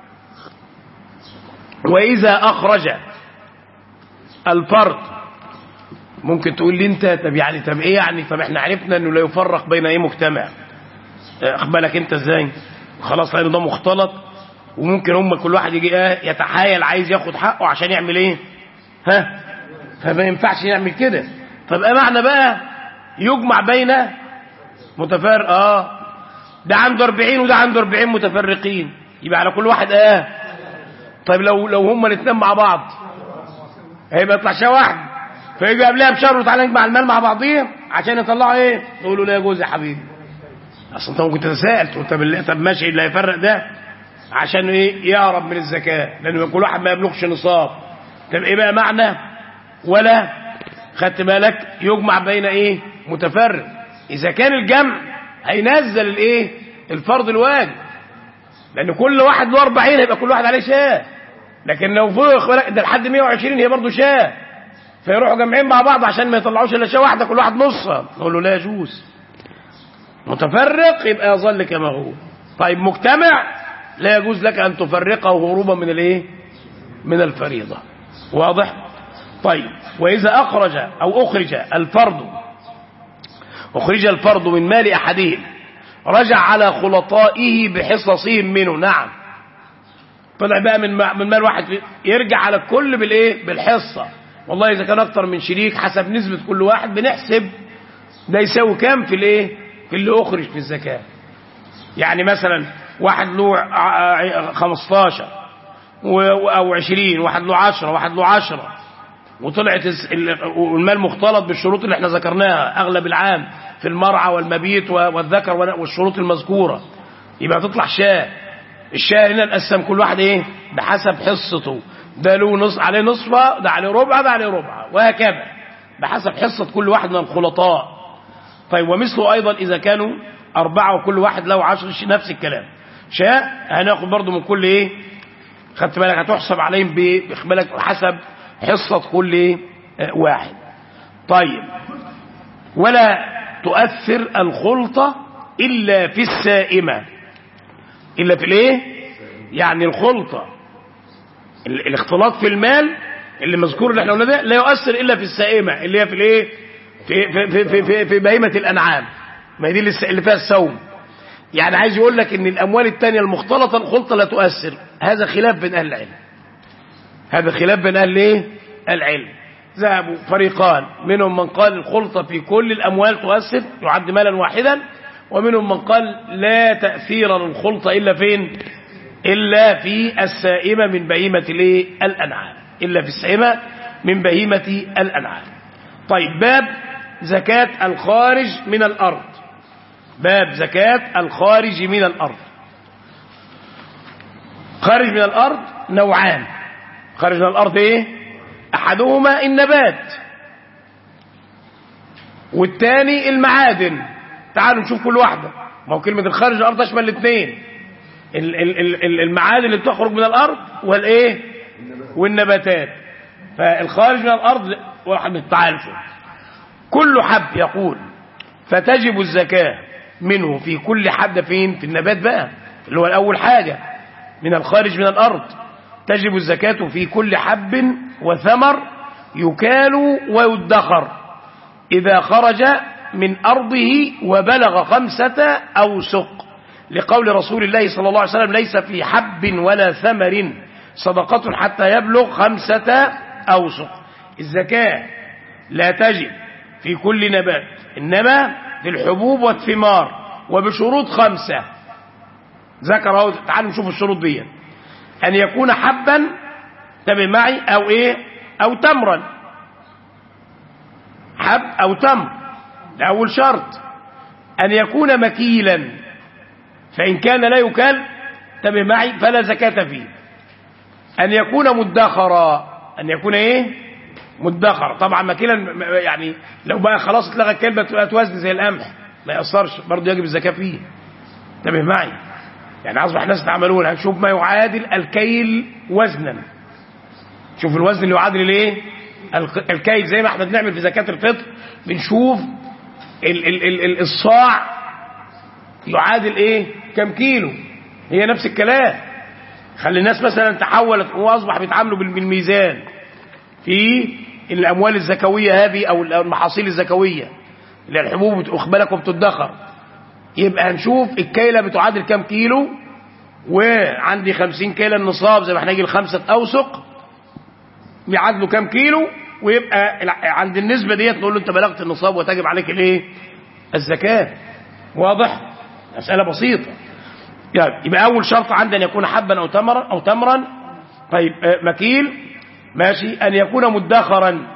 وإذا أخرج الفرد ممكن تقول لي انت طب يعني طب ايه يعني طب احنا عرفنا انه لا يفرق بين ايه مجتمع اخبالك انت ازاي خلاص لان ده مختلط وممكن هم كل واحد يجي ايه يتحايل عايز ياخد حقه عشان يعمل ايه ها فما ينفعش يعمل كده طب ايه معنى بقى يجمع بين متفرق اه ده عنده 40 وده عنده 40 متفرقين يبقى على كل واحد اه طيب لو لو هم الاثنين مع بعض هيبقى يطلع شيء واحد فيجي قبلها بشهر وتعالى نجمع المال مع بعضيه عشان يطلعوا ايه يقولوا لا يجوز يا حبيبي اصل انت ممكن تتساءل تقول طب اللي- طب ماشي اللي هيفرق ده عشان ايه يهرب من الزكاه لان كل واحد ما يبلغش نصاب طب ايه بقى معنى ولا خدت بالك يجمع بين ايه متفرق اذا كان الجمع هينزل الايه الفرض الواجب لان كل واحد له 40 هيبقى كل واحد عليه شاه لكن لو فوق بالك ده لحد 120 هي برضه شاه فيروحوا جامعين مع بعض عشان ما يطلعوش الا شاه واحده كل واحد نصها نقول له لا يجوز متفرق يبقى يظل كما هو طيب مجتمع لا يجوز لك ان تفرقه هروبا من الايه من الفريضه واضح طيب واذا اخرج او اخرج الفرد اخرج الفرد من مال احدهم رجع على خلطائه بحصصهم منه نعم طلع بقى من من مال واحد يرجع على الكل بالايه بالحصه والله اذا كان اكتر من شريك حسب نسبه كل واحد بنحسب ده يساوي كام في الايه في اللي اخرج في الزكاه يعني مثلا واحد له ع- ع- 15 و- او 20 واحد له 10 واحد له 10 وطلعت الس- ال- والمال مختلط بالشروط اللي احنا ذكرناها اغلب العام في المرعى والمبيت و- والذكر وال- والشروط المذكوره يبقى تطلع شاه الشاه هنا نقسم كل واحد ايه بحسب حصته ده له نص عليه نصفه ده عليه ربع ده عليه ربع وهكذا بحسب حصه كل واحد من الخلطاء طيب ومثله ايضا اذا كانوا اربعه وكل واحد له عشر ش- نفس الكلام شاء هناخد برضو من كل ايه خدت بالك هتحسب عليهم ب- خد بالك حسب حصه كل إيه؟ آه، واحد طيب ولا تؤثر الخلطه الا في السائمه الا في الايه يعني الخلطه ال- الاختلاط في المال اللي مذكور اللي احنا قلنا ده لا يؤثر الا في السائمه اللي هي في الايه في في في في, في, في بهيمه الانعام ما هي دي اللي الس- اللي فيها السوم يعني عايز يقول لك ان الاموال الثانيه المختلطه الخلطه لا تؤثر هذا خلاف بين اهل العلم هذا خلاف بين اهل ايه العلم ذهبوا فريقان منهم من قال الخلطه في كل الاموال تؤثر يعد مالا واحدا ومنهم من قال لا تاثير للخلطه الا فين الا في السائمه من بهيمه الايه الانعام الا في السائمه من بهيمه الانعام طيب باب زكاه الخارج من الارض باب زكاه الخارج من الارض خارج من الارض نوعان خارج من الارض ايه احدهما النبات والتاني المعادن تعالوا نشوف كل واحده ما هو كلمه الخارج من الارض تشمل الاثنين ال- ال- ال- ال- المعادن اللي بتخرج من الارض والايه والنباتات فالخارج من الارض واحد من التعالف كل حب يقول فتجب الزكاة منه في كل حب فين في النبات بقى اللي هو الأول حاجة من الخارج من الأرض تجب الزكاة في كل حب وثمر يكال ويدخر إذا خرج من أرضه وبلغ خمسة أوسق لقول رسول الله صلى الله عليه وسلم ليس في حب ولا ثمر صدقة حتى يبلغ خمسة أوسق الزكاة لا تجب في كل نبات إنما في الحبوب والثمار وبشروط خمسة ذكر تعالوا نشوف الشروط دي أن يكون حبا تبع معي أو إيه أو تمرا حب أو تمر ده أول شرط أن يكون مكيلا فإن كان لا يكال تبع معي فلا زكاة فيه أن يكون مدخرا أن يكون إيه مدخر طبعا مكيلا يعني لو بقى خلاص اتلغى الكلمة تبقى توزن زي القمح ما يأثرش برضه يجب الزكاة فيه انتبه معي يعني أصبح الناس يتعاملون هنشوف ما يعادل الكيل وزنا شوف الوزن اللي يعادل الايه الكيل زي ما احنا بنعمل في زكاة الفطر بنشوف ال ال ال ال الصاع يعادل ايه كم كيلو هي نفس الكلام خلي الناس مثلا تحولت واصبح بيتعاملوا بالميزان في الاموال الزكويه هذه او المحاصيل الزكويه اللي الحبوب اخبالك وبتدخر يبقى هنشوف الكيله بتعادل كام كيلو وعندي 50 كيلو النصاب زي ما احنا نيجي لخمسه اوسق بيعادلوا كام كيلو ويبقى عند النسبه ديت نقول له انت بلغت النصاب وتجب عليك الايه الزكاه واضح مساله بسيطه يعني يبقى اول شرط عندي ان يكون حبا او تمرا او تمرا طيب مكيل ماشي ان يكون مدخرا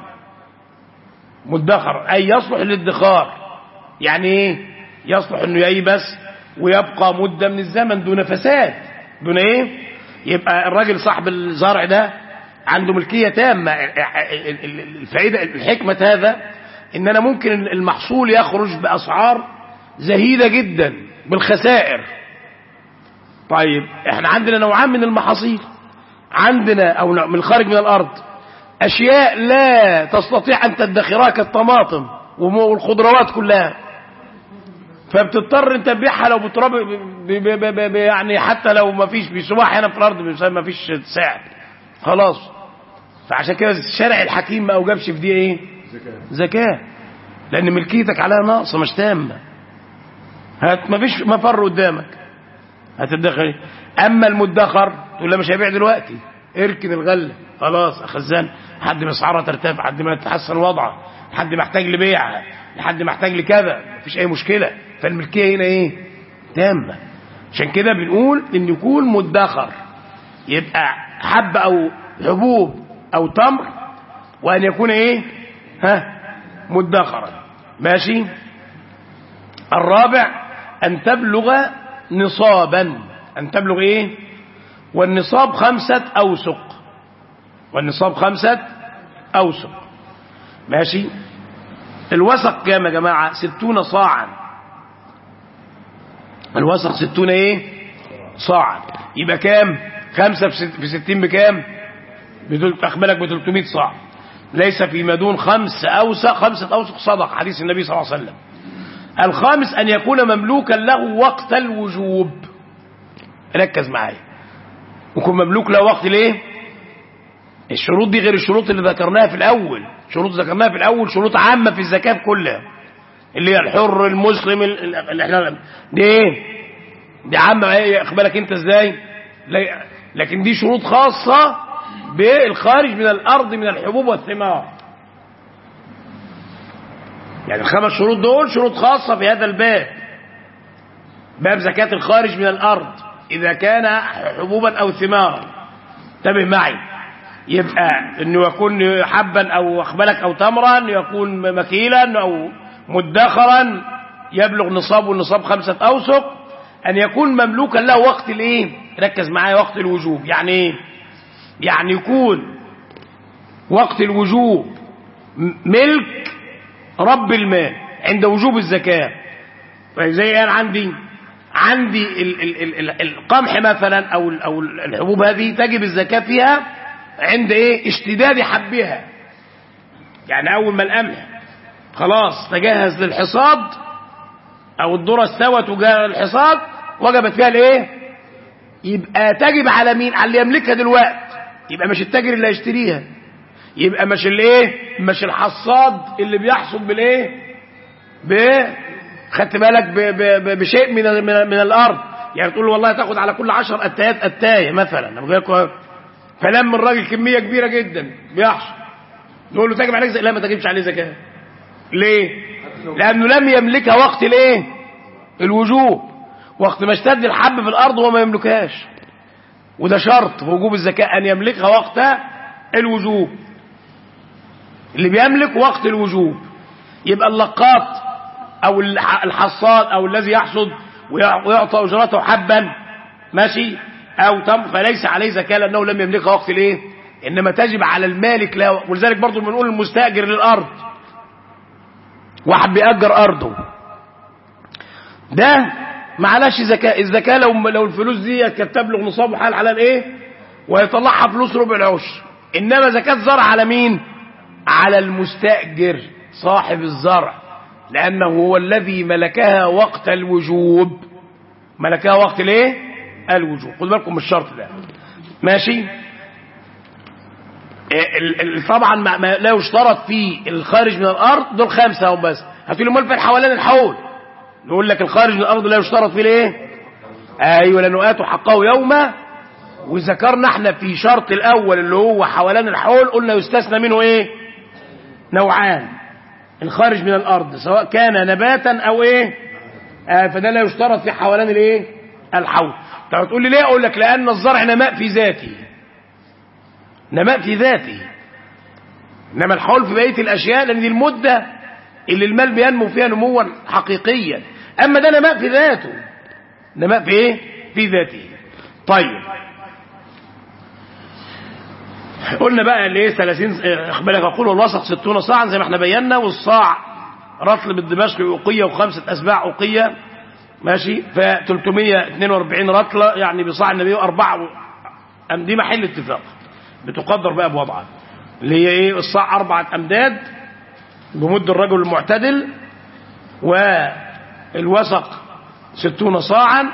مدخر اي يصلح للادخار يعني ايه يصلح انه ييبس ويبقى مده من الزمن دون فساد دون ايه يبقى الراجل صاحب الزرع ده عنده ملكيه تامه الفائده الحكمه هذا ان انا ممكن المحصول يخرج باسعار زهيده جدا بالخسائر طيب احنا عندنا نوعان من المحاصيل عندنا او من الخارج من الارض اشياء لا تستطيع ان تدخرها كالطماطم والخضروات كلها فبتضطر انت تبيعها لو بتراب يعني حتى لو ما فيش بيسواح هنا في الارض ما فيش سعر خلاص فعشان كده الشارع الحكيم ما اوجبش في دي ايه زكاه لان ملكيتك عليها ناقصه مش تامه هات ما فيش مفر قدامك هتدخل اما المدخر تقول لا مش هيبيع دلوقتي اركن الغله خلاص خزان لحد ما اسعارها ترتفع لحد ما يتحسن وضعها لحد محتاج لبيعها لحد محتاج لكذا مفيش اي مشكله فالملكيه هنا ايه تامه عشان كده بنقول ان يكون مدخر يبقى حب او حبوب او تمر وان يكون ايه ها مدخرا ماشي الرابع ان تبلغ نصابا ان تبلغ ايه والنصاب خمسة اوسق والنصاب خمسة اوسق ماشي الوسق كام يا جماعة ستون صاعا الوسق ستون ايه صاعا يبقى كام خمسة في ستين بكام أخبرك ب 300 صاع ليس فيما دون خمس أوسق خمسة أوسق صدق حديث النبي صلى الله عليه وسلم الخامس أن يكون مملوكا له وقت الوجوب ركز معايا يكون مملوك له وقت ليه الشروط دي غير الشروط اللي ذكرناها في الأول شروط ذكرناها في الأول شروط عامة في الزكاة كلها اللي هي الحر المسلم اللي احنا دي ايه دي عامة ايه اخبارك انت ازاي لكن دي شروط خاصة بالخارج من الأرض من الحبوب والثمار يعني الخمس شروط دول شروط خاصة في هذا الباب باب زكاة الخارج من الأرض إذا كان حبوبا أو ثمارا انتبه معي يبقى انه يكون حبا او اخبلك او تمرا يكون مكيلا او مدخرا يبلغ نصاب والنصاب خمسة اوسق ان يكون مملوكا له وقت الايه ركز معايا وقت الوجوب يعني ايه يعني يكون وقت الوجوب ملك رب المال عند وجوب الزكاة زي انا عندي عندي ال ال ال ال القمح مثلا او او الحبوب هذه تجب الزكاة فيها عند ايه اشتداد حبها يعني اول ما القمح خلاص تجهز للحصاد او الذره استوت وجاء الحصاد وجبت فيها الايه يبقى تجب على مين على اللي يملكها دلوقتي يبقى مش التاجر اللي هيشتريها يبقى مش الايه مش الحصاد اللي بيحصد بالايه ب خدت بالك ب... ب... ب... بشيء من ال... من, ال... من الارض يعني تقول له والله تاخد على كل 10 اتايات اتايه مثلا أنا بقول لك فلم الراجل كميه كبيره جدا بيحصد نقول له تجب عليك زكاه لا ما تجبش عليه زكاه ليه لانه لم يملكها وقت الايه الوجوب وقت ما اشتد الحب في الارض وهو ما يملكهاش وده شرط في وجوب الزكاه ان يملكها وقت الوجوب اللي بيملك وقت الوجوب يبقى اللقاط او الح- الحصاد او الذي يحصد ويع- ويعطى اجرته حبا ماشي او تم فليس عليه زكاه لانه لم يملكها وقت الايه انما تجب على المالك له ولذلك برضه بنقول المستاجر للارض واحد بيأجر ارضه ده معلش زكاه الزكاه لو لو الفلوس دي كانت تبلغ نصاب حال على الايه ويطلعها فلوس ربع العشر انما زكاه زرع على مين على المستاجر صاحب الزرع لانه هو الذي ملكها وقت الوجوب ملكها وقت الايه الوجوب خد بالكم من الشرط ده ماشي ال- ال- طبعا ما ما لا يشترط فيه الخارج من الارض دول خمسه هم بس هتقول لي امال فين حوالين الحول نقول لك الخارج من الارض لا يشترط فيه الايه ايوه لانه اتوا حقه يوما وذكرنا احنا في شرط الاول اللي هو حوالين الحول قلنا يستثنى منه ايه نوعان الخارج من الارض سواء كان نباتا او ايه آه فده لا يشترط في حوالين الايه الحول طب تقول لي ليه اقول لك لان الزرع نماء في ذاته نماء في ذاته انما الحول في بقيه الاشياء لان دي المده اللي المال بينمو فيها نموا حقيقيا اما ده نماء في ذاته نماء في ايه في ذاته طيب قلنا بقى اللي ايه 30 اخبارك اقول الوسط 60 صاعا زي ما احنا بينا والصاع رطل بالدمشق اوقيه وخمسه اسباع اوقيه ماشي ف 342 رطله يعني بصاع النبي اربعه أم دي محل اتفاق بتقدر بقى بوضعها اللي هي ايه الصاع اربعه امداد بمد الرجل المعتدل والوسق 60 صاعا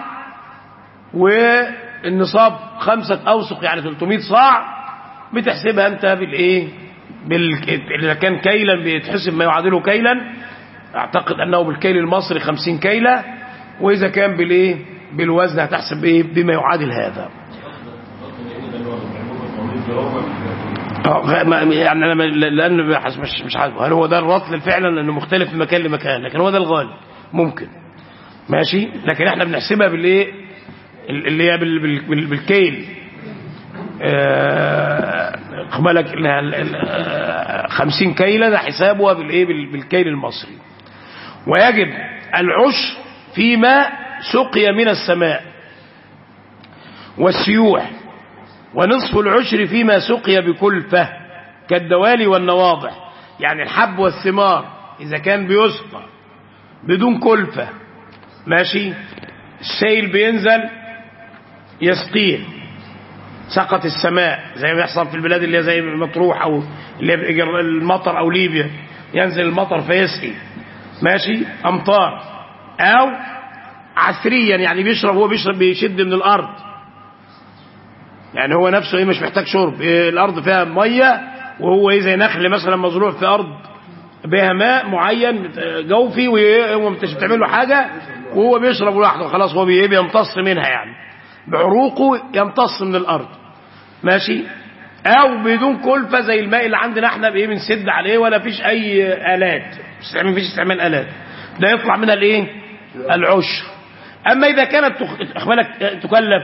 والنصاب خمسة أوسق يعني 300 صاع بتحسبها أنت بالإيه بال... إذا كان كيلا بيتحسب ما يعادله كيلا أعتقد أنه بالكيل المصري 50 كيلة وإذا كان بالإيه بالوزن هتحسب إيه بما يعادل هذا آه، غ- ما- يعني انا ما- لان بحس- مش مش عارف هل هو ده الرطل فعلا لانه مختلف من مكان لمكان لكن هو ده الغالب ممكن ماشي لكن احنا بنحسبها بالايه اللي هي بال- بال- بال- بالكيل آه، خد بالك إنها ال- ال- آه، 50 كيلة ده حسابها بالايه بال- بالكيل المصري ويجب العشر فيما سقي من السماء والسيوح ونصف العشر فيما سقي بكلفة كالدوالي والنواضح يعني الحب والثمار إذا كان بيسقى بدون كلفة ماشي السيل بينزل يسقيه سقط السماء زي ما بيحصل في البلاد اللي هي زي مطروح او اللي هي المطر او ليبيا ينزل المطر فيسقي ماشي امطار او عسريا يعني بيشرب هو بيشرب بيشد من الارض يعني هو نفسه ايه مش محتاج شرب إيه الارض فيها ميه وهو ايه زي نخل مثلا مزروع في ارض بها ماء معين جوفي وهو مش بتعمل له حاجه وهو بيشرب لوحده خلاص هو بي- بيمتص منها يعني بعروقه يمتص من الارض ماشي او بدون كلفه زي الماء اللي عندنا احنا بايه بنسد عليه ولا فيش اي الات ما فيش استعمال الات ده يطلع منها الايه العشر اما اذا كانت تخ- اخبالك تكلف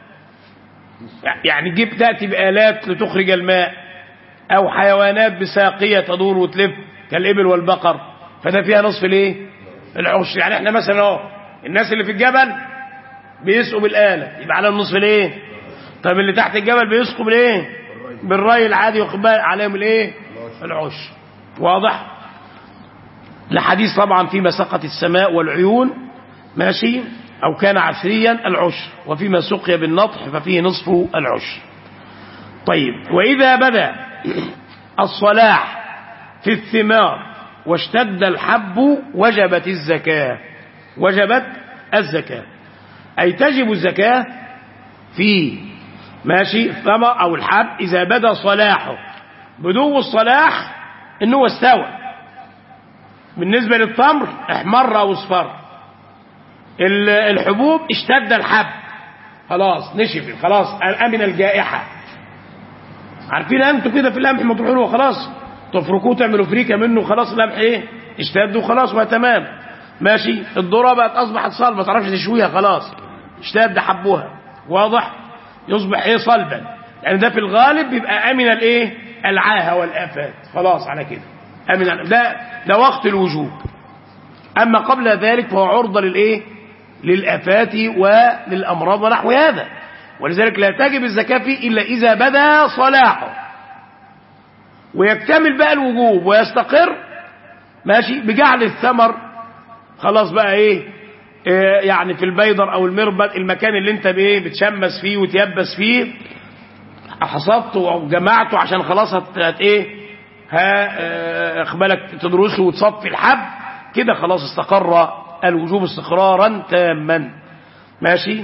يعني جيب تأتي بآلات لتخرج الماء أو حيوانات بساقية تدور وتلف كالإبل والبقر فده فيها نصف الايه العشر يعني احنا مثلا اهو الناس اللي في الجبل بيسقوا بالآلة يبقى على النصف الايه طب اللي تحت الجبل بيسقوا بالايه بالري العادي واخد بالك عليهم الايه العشر واضح الحديث طبعا فيما سقط السماء والعيون ماشي أو كان عسريا العشر وفيما سقي بالنطح ففيه نصف العشر طيب وإذا بدا الصلاح في الثمار واشتد الحب وجبت الزكاة وجبت الزكاة أي تجب الزكاة في ماشي الثمر أو الحب إذا بدا صلاحه بدو الصلاح إنه استوى بالنسبة للتمر احمر أو اصفر ال- الحبوب اشتد الحب خلاص نشف خلاص أمن الجائحة عارفين انتوا كده في القمح ما تروحوا له خلاص تفركوه تعملوا فريكه منه خلاص القمح ايه اشتد وخلاص ما تمام ماشي الذره بقت اصبحت صلبه ما تعرفش تشويها خلاص اشتد حبوها واضح يصبح ايه صلبا يعني ده في الغالب بيبقى امن الايه العاهه والافات خلاص على كده امن ده ده وقت الوجوب اما قبل ذلك فهو عرضه للايه للافات وللامراض ونحو هذا ولذلك لا تجب الزكاه فيه الا اذا بدا صلاحه ويكتمل بقى الوجوب ويستقر ماشي بجعل الثمر خلاص بقى ايه آه، يعني في البيضر او المربد المكان اللي انت بايه بتشمس فيه وتيبس فيه حصدته وجمعته عشان خلاص هت هت ايه ها آه، اخبالك تدرسه وتصفي الحب كده خلاص استقر الوجوب استقرارا تاما ماشي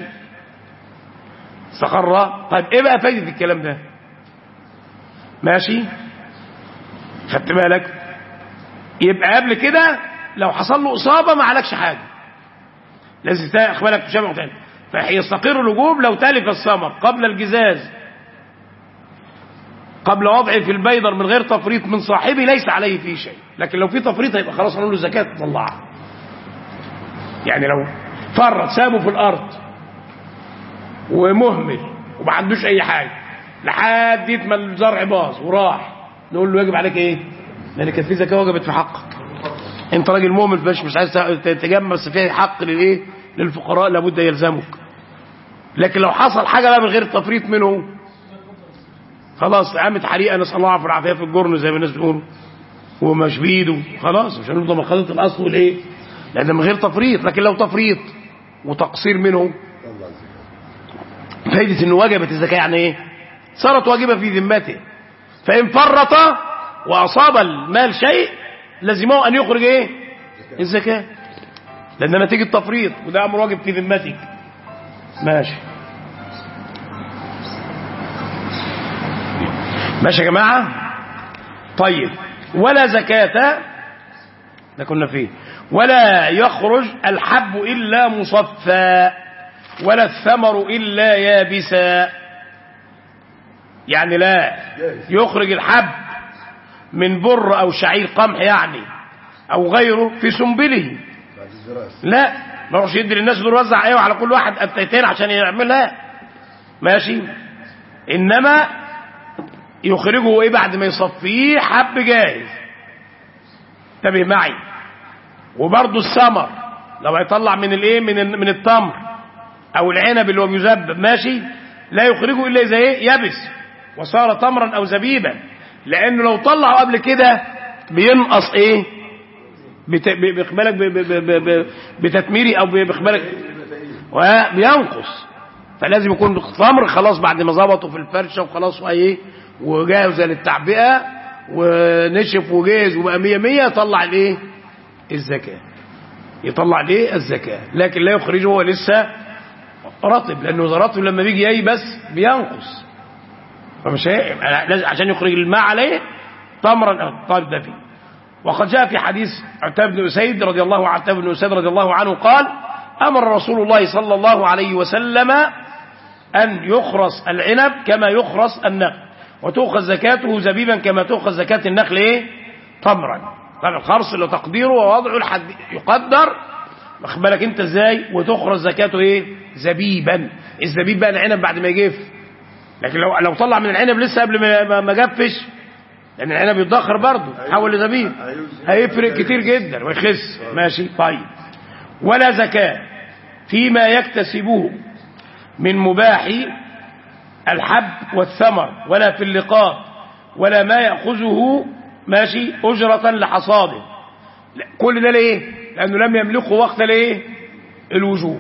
استقر طيب ايه بقى فايده الكلام ده ماشي خدت بالك يبقى قبل كده لو حصل له اصابه ما عليكش حاجه لازم تاخد بالك تشابه تاني فيستقر الوجوب لو تلف الثمر قبل الجزاز قبل وضعه في البيضر من غير تفريط من صاحبه ليس عليه فيه شيء لكن لو في تفريط هيبقى خلاص هنقول له زكاه تطلعها يعني لو فرط سابه في الارض ومهمل وما عندوش اي حاجه لحد ما الزرع باظ وراح نقول له يجب عليك ايه؟ لان كانت في زكاه وجبت في حقك انت راجل مؤمن مش مش عايز تتجمع بس في حق للايه؟ للفقراء لابد يلزمك لكن لو حصل حاجه بقى من غير تفريط منه خلاص قامت حريقه نسال الله العافيه والعافيه في الجرن زي ما الناس بتقول ومش بايده خلاص مش هنفضل مخالطه الاصل والايه؟ لان من غير تفريط لكن لو تفريط وتقصير منه فايده انه وجبت الزكاه يعني ايه؟ صارت واجبه في ذمته فان فرط واصاب المال شيء لزمه ان يخرج ايه؟ الزكاه لان نتيجه تفريط وده امر واجب في ذمتك ماشي ماشي يا جماعه طيب ولا زكاه ده كنا فيه ولا يخرج الحب الا مصفى ولا الثمر الا يابسا يعني لا يخرج الحب من بر او شعير قمح يعني او غيره في سنبله لا ما يروحش يدي للناس دول يوزع ايوه على كل واحد ابتيتين عشان يعملها ماشي انما يخرجه ايه بعد ما يصفيه حب جاهز انتبه معي وبرضه الثمر لو هيطلع من الايه من ال- من التمر او العنب اللي هو بيزبب ماشي لا يخرجه الا اذا ايه يبس وصار تمرا او زبيبا لانه لو طلعه قبل كده بينقص ايه بت- ب- بيقبلك ب- ب- ب- ب- بتتميري او بيقبلك وبينقص فلازم يكون تمر خلاص بعد ما ظبطه في الفرشه وخلاص وايه وجاهز للتعبئه ونشف وجاهز وبقى 100 100 طلع الايه الزكاه يطلع ليه الزكاه لكن لا يخرجه هو لسه رطب لانه إذا رطب لما بيجي ييبس بينقص فمش هي... لازم- عشان يخرج الماء عليه تمرا او طالب ده فيه وقد جاء في حديث عتاب بن اسيد رضي الله عنه عتاب بن اسيد رضي الله عنه قال امر رسول الله صلى الله عليه وسلم ان يخرس العنب كما يخرس النخل وتؤخذ زكاته زبيبا كما تؤخذ زكاه النخل ايه تمرا طبعا الخرص اللي تقديره ووضعه الحد يقدر واخد بالك انت ازاي وتخرج زكاته ايه زبيبا الزبيب بقى العنب بعد ما يجف لكن لو لو طلع من العنب لسه قبل ما- ما ما جفش لان العنب يتدخر برضه يتحول لزبيب هيفرق كتير جدا ويخس ماشي طيب ولا زكاه فيما يكتسبه من مباح الحب والثمر ولا في اللقاط ولا ما يأخذه ماشي أجرة لحصاده لا، كل ده ليه لأنه لم يملكه وقت ليه الوجوب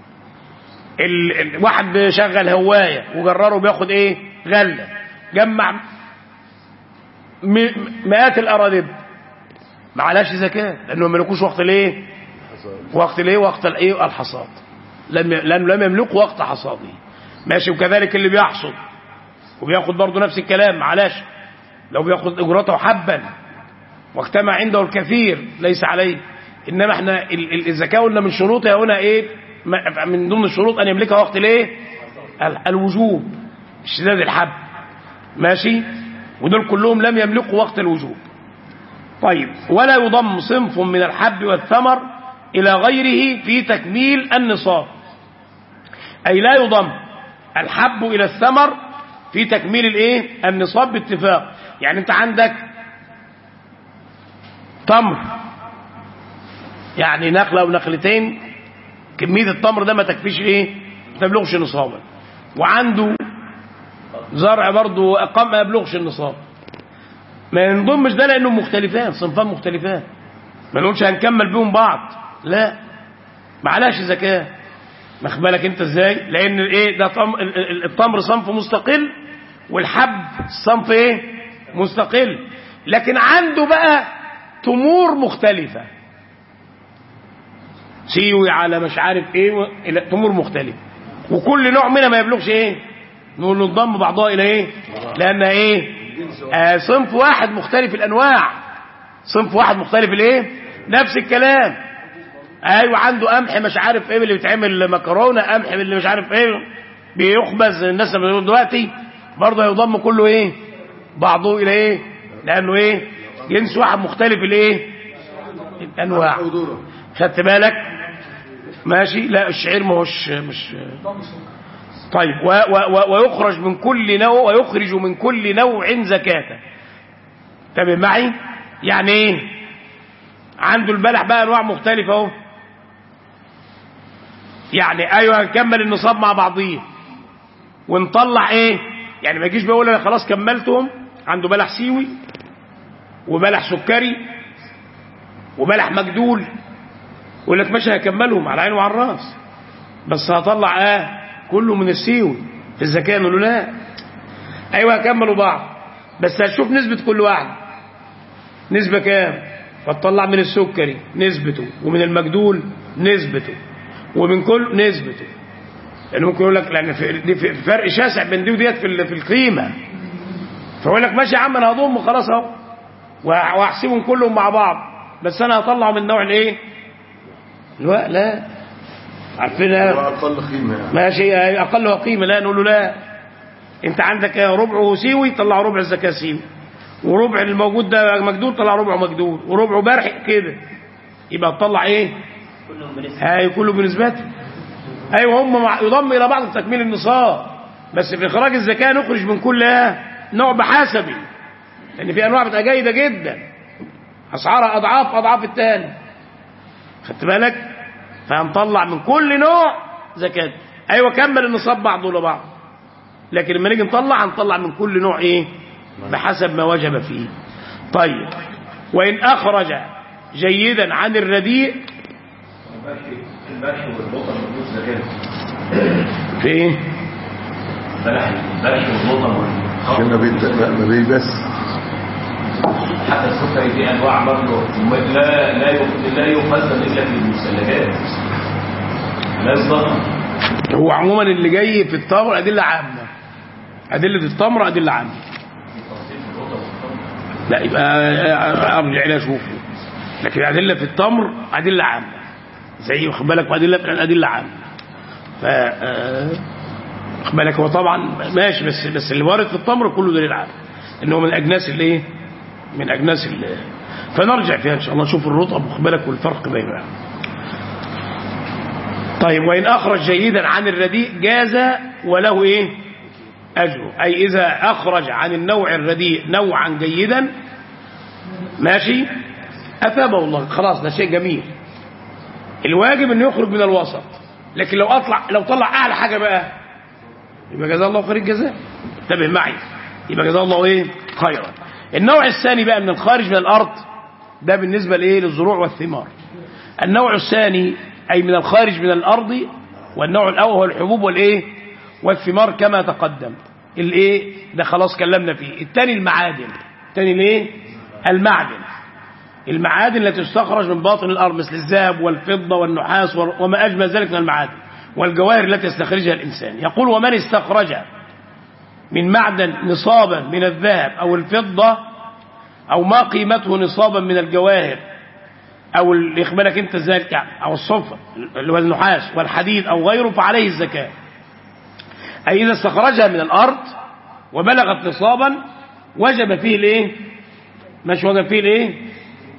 ال... ال... واحد شغل هواية وجرره بياخد ايه غلة جمع م... مئات الأرادب ما عليهاش زكاه لانه ما يملكوش وقت الايه وقت الايه وقت الايه الحصاد لم ي- لانه لم يملكوا وقت حصاده ماشي وكذلك اللي بيحصد وبياخد برضه نفس الكلام معلش لو بياخد اجرته حبا واجتمع عنده الكثير ليس عليه انما احنا ال- ال- الزكاه قلنا من شروطها هنا ايه ما- من ضمن الشروط ان يملكها وقت الايه ال- الوجوب اشتداد الحب ماشي ودول كلهم لم يملكوا وقت الوجوب طيب ولا يضم صنف من الحب والثمر الى غيره في تكميل النصاب اي لا يضم الحب الى الثمر في تكميل الايه النصاب باتفاق يعني انت عندك تمر يعني نخله او نخلتين كميه التمر ده ما تكفيش ايه ما تبلغش نصابا وعنده زرع برضه اقام ما يبلغش النصاب ما ينضمش ده لانهم مختلفان صنفان مختلفان ما نقولش هنكمل بيهم بعض لا معلاش زكاه واخد بالك انت ازاي لان ايه ده طم... ال- ال- التمر صنف مستقل والحب صنف ايه مستقل لكن عنده بقى تمور مختلفه سيوي على مش عارف ايه و... الى تمور مختلفه وكل نوع منها ما يبلغش ايه نقول له انضم بعضها الى ايه لانها ايه آه صنف واحد مختلف الانواع صنف واحد مختلف الايه نفس الكلام ايوه عنده قمح مش عارف ايه اللي بيتعمل مكرونه قمح اللي مش عارف ايه بيخبز الناس اللي بيقولوا دلوقتي برضه هيضم كله ايه بعضه الى ايه لانه ايه جنس واحد مختلف الايه الانواع خدت بالك ماشي لا الشعير ما هوش مش طيب و و و ويخرج من كل نوع ويخرج من كل نوع زكاة تمام معي يعني ايه عنده البلح بقى انواع مختلفة اهو يعني ايوه هنكمل النصاب مع بعضيه ونطلع ايه يعني ما يجيش بيقول انا خلاص كملتهم عنده بلح سيوي وبلح سكري وبلح مجدول يقول لك ماشي هكملهم على عيني وعلى الراس بس هطلع اه كله من السيوي في الزكاه نقول له لا ايوه هكملوا بعض بس هتشوف نسبه كل واحد نسبه كام فتطلع من السكري نسبته ومن المجدول نسبته ومن كل نسبته لان ممكن يقول لك لان في دي في فرق شاسع بين دي وديت في ال- في القيمه فيقول لك ماشي يا عم انا هضم خلاص اهو وه- وهحسبهم كلهم مع بعض بس انا هطلع من نوع الايه؟ لا لا عارفينها اقل قيمه يعني ماشي اقلها قيمه لا نقول له لا انت عندك ربعه سيوي طلع ربع الزكاه سيوي وربع الموجود ده مجدول طلع ربعه مجدول وربعه برح كده يبقى تطلع ايه هاي كله بنسبته ايوه هم مع يضم الى بعض في تكميل النصاب بس في اخراج الزكاه نخرج من كل إيه؟ نوع بحسبه لان في انواع بتبقى جيده جدا اسعارها اضعاف اضعاف الثاني خدت بالك فهنطلع من كل نوع زكاه ايوه كمل النصاب بعضه لبعض لكن لما نيجي نطلع هنطلع من كل نوع ايه بحسب ما وجب فيه طيب وان اخرج جيدا عن الرديء البلح والبطن والجوز زكاة في ايه البلح البلح والبطن عشان ما والخمر بيت- ما بيبس حتى السكري في انواع برضه لا لا يخ- لا يخزن الا في المثلجات لا يصدر هو عموما اللي جاي في التمر ادله عامه ادله التمر ادله عامه لا يبقى ارجع الى اشوفه لكن ادله في التمر ادله عامه زي واخد بالك وادله في الادله عامه ف آه، واخد بالك هو طبعا ماشي بس بس اللي وارد في التمر كله دليل عام ان هو من اجناس الايه من اجناس ال فنرجع فيها ان شاء الله نشوف الرطب واخد بالك والفرق بينها طيب وإن أخرج جيدا عن الرديء جاز وله إيه أجره أي إذا أخرج عن النوع الرديء نوعا جيدا ماشي أثابه الله خلاص ده شيء جميل الواجب أنه يخرج من الوسط لكن لو أطلع لو طلع أعلى حاجة بقى يبقى جزاه الله خير الجزاء انتبه معي يبقى جزاه الله إيه خيرا النوع الثاني بقى من الخارج من الأرض ده بالنسبة لإيه للزروع والثمار النوع الثاني أي من الخارج من الأرض والنوع الأول هو الحبوب والإيه والثمار كما تقدم الإيه ده خلاص كلمنا فيه الثاني المعادن الثاني الإيه المعدن المعادن التي تستخرج من باطن الأرض مثل الذهب والفضة والنحاس وما أجمل ذلك من المعادن والجواهر التي يستخرجها الإنسان يقول ومن استخرج من معدن نصابا من الذهب أو الفضة أو ما قيمته نصابا من الجواهر أو اللي يخبرك أنت ذلك أو الصفر اللي هو النحاس والحديد أو غيره فعليه الزكاة أي إذا استخرجها من الأرض وبلغت نصابا وجب فيه الايه مش وجب فيه الايه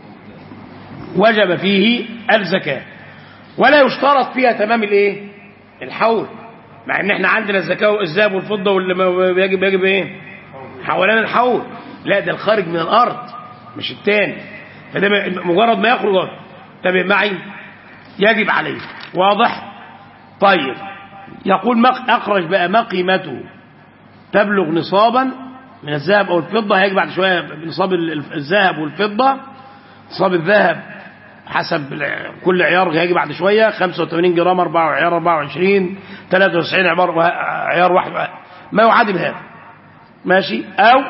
وجب فيه الزكاة ولا يشترط فيها تمام الايه الحول مع ان احنا عندنا الزكاة والذهب والفضة واللي ما يجب يجب ايه حولان الحول لا ده الخارج من الارض مش التاني فده مجرد ما يخرج تابع معي يجب عليه واضح طيب يقول ما اخرج بقى ما قيمته تبلغ نصابا من الذهب او الفضه هيجي بعد شويه نصاب الذهب والفضه نصاب الذهب حسب كل عيار هيجي بعد شويه 85 جرام 4 عيار 24 93 عيار عيار واحد ما يعادل هذا ماشي او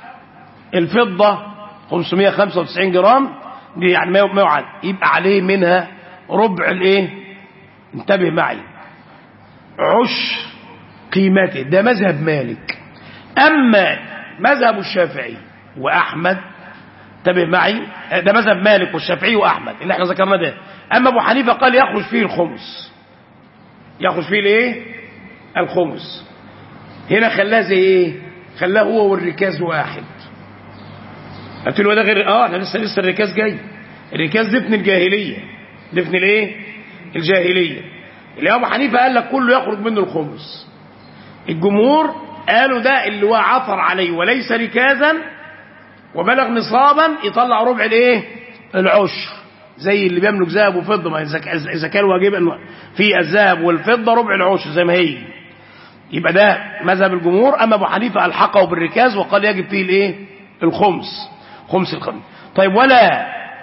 الفضه 595 جرام دي يعني ما يعادل يبقى عليه منها ربع الايه انتبه معي عش قيمته ده مذهب مالك أما مذهب الشافعي وأحمد انتبه معي ده مذهب مالك والشافعي وأحمد اللي احنا ذكرنا ده أما أبو حنيفة قال يخرج فيه الخمس يخرج فيه الايه الخمس هنا خلاه زي ايه خلاه هو والركاز واحد قلت له ده غير اه احنا لسه لسه الركاز جاي الركاز دفن الجاهليه دفن الايه الجاهليه اللي ابو حنيفه قال لك كله يخرج منه الخمس الجمهور قالوا ده اللي هو عثر عليه وليس ركازا وبلغ نصابا يطلع ربع الايه العشر زي اللي بيملك ذهب وفضه ما اذا كان واجب في الذهب والفضه ربع العشر زي ما هي يبقى ده مذهب الجمهور اما ابو حنيفه الحقه بالركاز وقال يجب فيه الايه الخمس خمس الخمس طيب ولا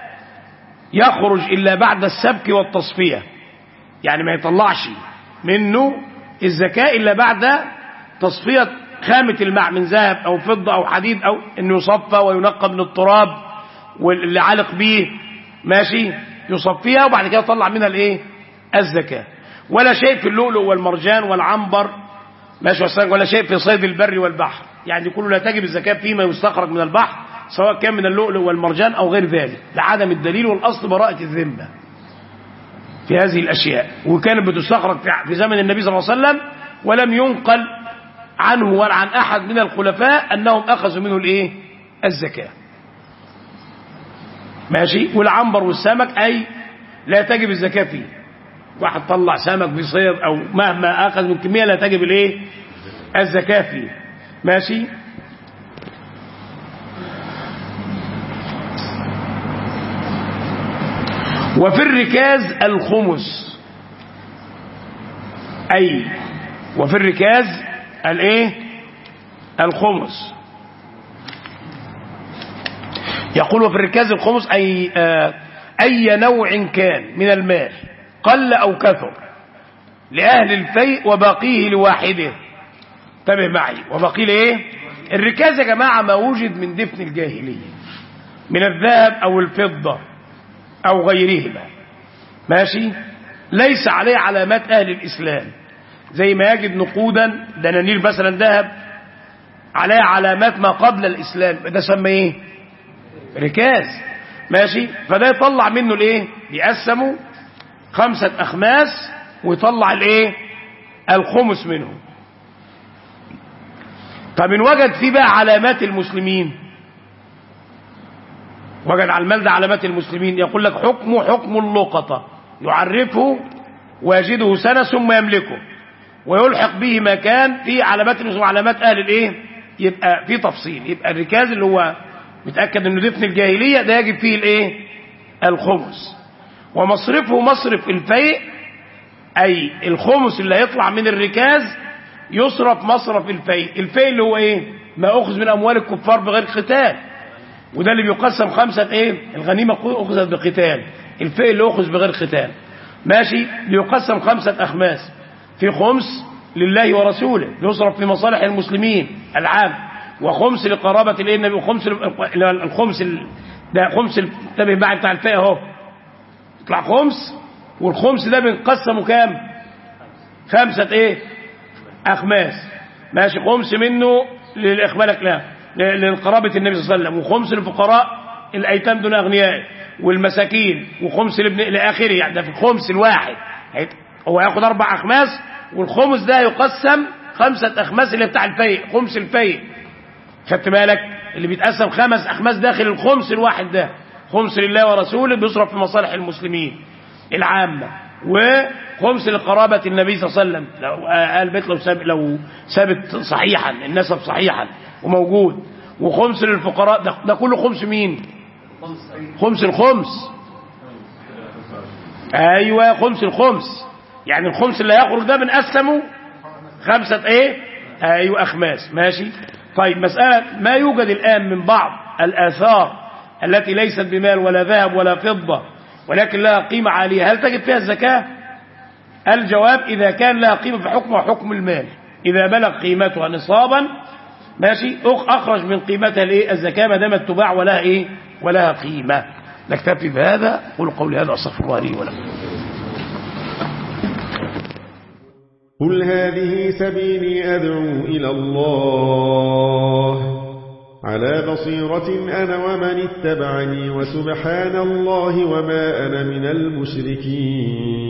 يخرج الا بعد السبك والتصفيه يعني ما يطلعش منه الزكاه الا بعد تصفيه خامه الماء من ذهب او فضه او حديد او انه يصفى وينقى من التراب واللي علق بيه ماشي يصفيها وبعد كده يطلع منها الايه الزكاه ولا شيء في اللؤلؤ والمرجان والعنبر ماشي ولا شيء في صيد البر والبحر يعني كله لا تجب الزكاه فيما يستخرج من البحر سواء كان من اللؤلؤ والمرجان او غير ذلك لعدم الدليل والاصل براءه الذمه في هذه الاشياء وكانت بتستخرج في زمن النبي صلى الله عليه وسلم ولم ينقل عنه ولا عن احد من الخلفاء انهم اخذوا منه الايه الزكاه ماشي والعنبر والسمك اي لا تجب الزكاه فيه واحد طلع سمك بصيد او مهما اخذ من كميه لا تجب الايه الزكاه فيه ماشي وفي الركاز الخمس اي وفي الركاز الايه الخمس يقول وفي الركاز الخمس اي آه اي نوع كان من المال قل او كثر لاهل الفيء وباقيه لواحده انتبه معي وباقيه لايه الركاز يا جماعه ما وجد من دفن الجاهليه من الذهب او الفضه او غيرهما ماشي ليس عليه علامات اهل الاسلام زي ما يجد نقودا دنانير مثلا ذهب عليها علامات ما قبل الاسلام ده سمى ايه ركاز ماشي فده يطلع منه الايه يقسمه خمسة اخماس ويطلع الايه الخمس منه طب ان وجد فيه بقى علامات المسلمين وجد على المال ده علامات المسلمين يقول لك حكمه حكم اللقطة يعرفه ويجده سنة ثم يملكه ويلحق به ما كان في علامات المسلمين وعلامات اهل الايه يبقى في تفصيل يبقى الركاز اللي هو متأكد انه دفن الجاهلية ده يجب فيه الايه الخمس ومصرفه مصرف الفيء اي الخمس اللي هيطلع من الركاز يصرف مصرف الفيء الفيء اللي هو ايه ما اخذ من اموال الكفار بغير قتال وده اللي بيقسم خمسة ايه الغنيمة اخذت بقتال الفيء اللي اخذ بغير قتال ماشي بيقسم خمسة اخماس في خمس لله ورسوله يصرف في مصالح المسلمين العام وخمس لقرابة الايه النبي وخمس الخمس ده خمس انتبه بقى بتاع الفئة اهو يطلع خمس والخمس ده بنقسمه كام خمسة ايه اخماس ماشي خمس منه للاخبار لا للقرابة النبي صلى الله عليه وسلم وخمس للفقراء الايتام دون اغنياء والمساكين وخمس لابن الى اخره يعني ده في الخمس الواحد هيت- هو ياخد اربع اخماس والخمس ده يقسم خمسة اخماس اللي بتاع الفيء خمس الفيء خدت بالك اللي بيتقسم خمس اخماس داخل الخمس الواحد ده خمس لله ورسوله بيصرف في مصالح المسلمين العامة وخمس لقرابة النبي صلى الله عليه وسلم لو قال بيت لو ثابت لو ثابت صحيحا النسب صحيحا وموجود وخمس للفقراء ده, ده كله خمس مين خمس الخمس ايوه خمس الخمس يعني الخمس اللي هيخرج ده بنقسمه خمسة ايه ايوه اخماس ماشي طيب مسألة ما يوجد الان من بعض الاثار التي ليست بمال ولا ذهب ولا فضة ولكن لها قيمة عالية هل تجب فيها الزكاة الجواب اذا كان لها قيمة في حكمها حكم المال اذا بلغ قيمتها نصابا ماشي أخ- اخرج من قيمتها الايه الزكاة ما دامت تباع ولها ايه ولها قيمة نكتفي بهذا قولوا قولي هذا استغفر الله لي ولكم قل هذه سبيلي أدعو إلى الله على بصيرة أنا ومن اتبعني وسبحان الله وما أنا من المشركين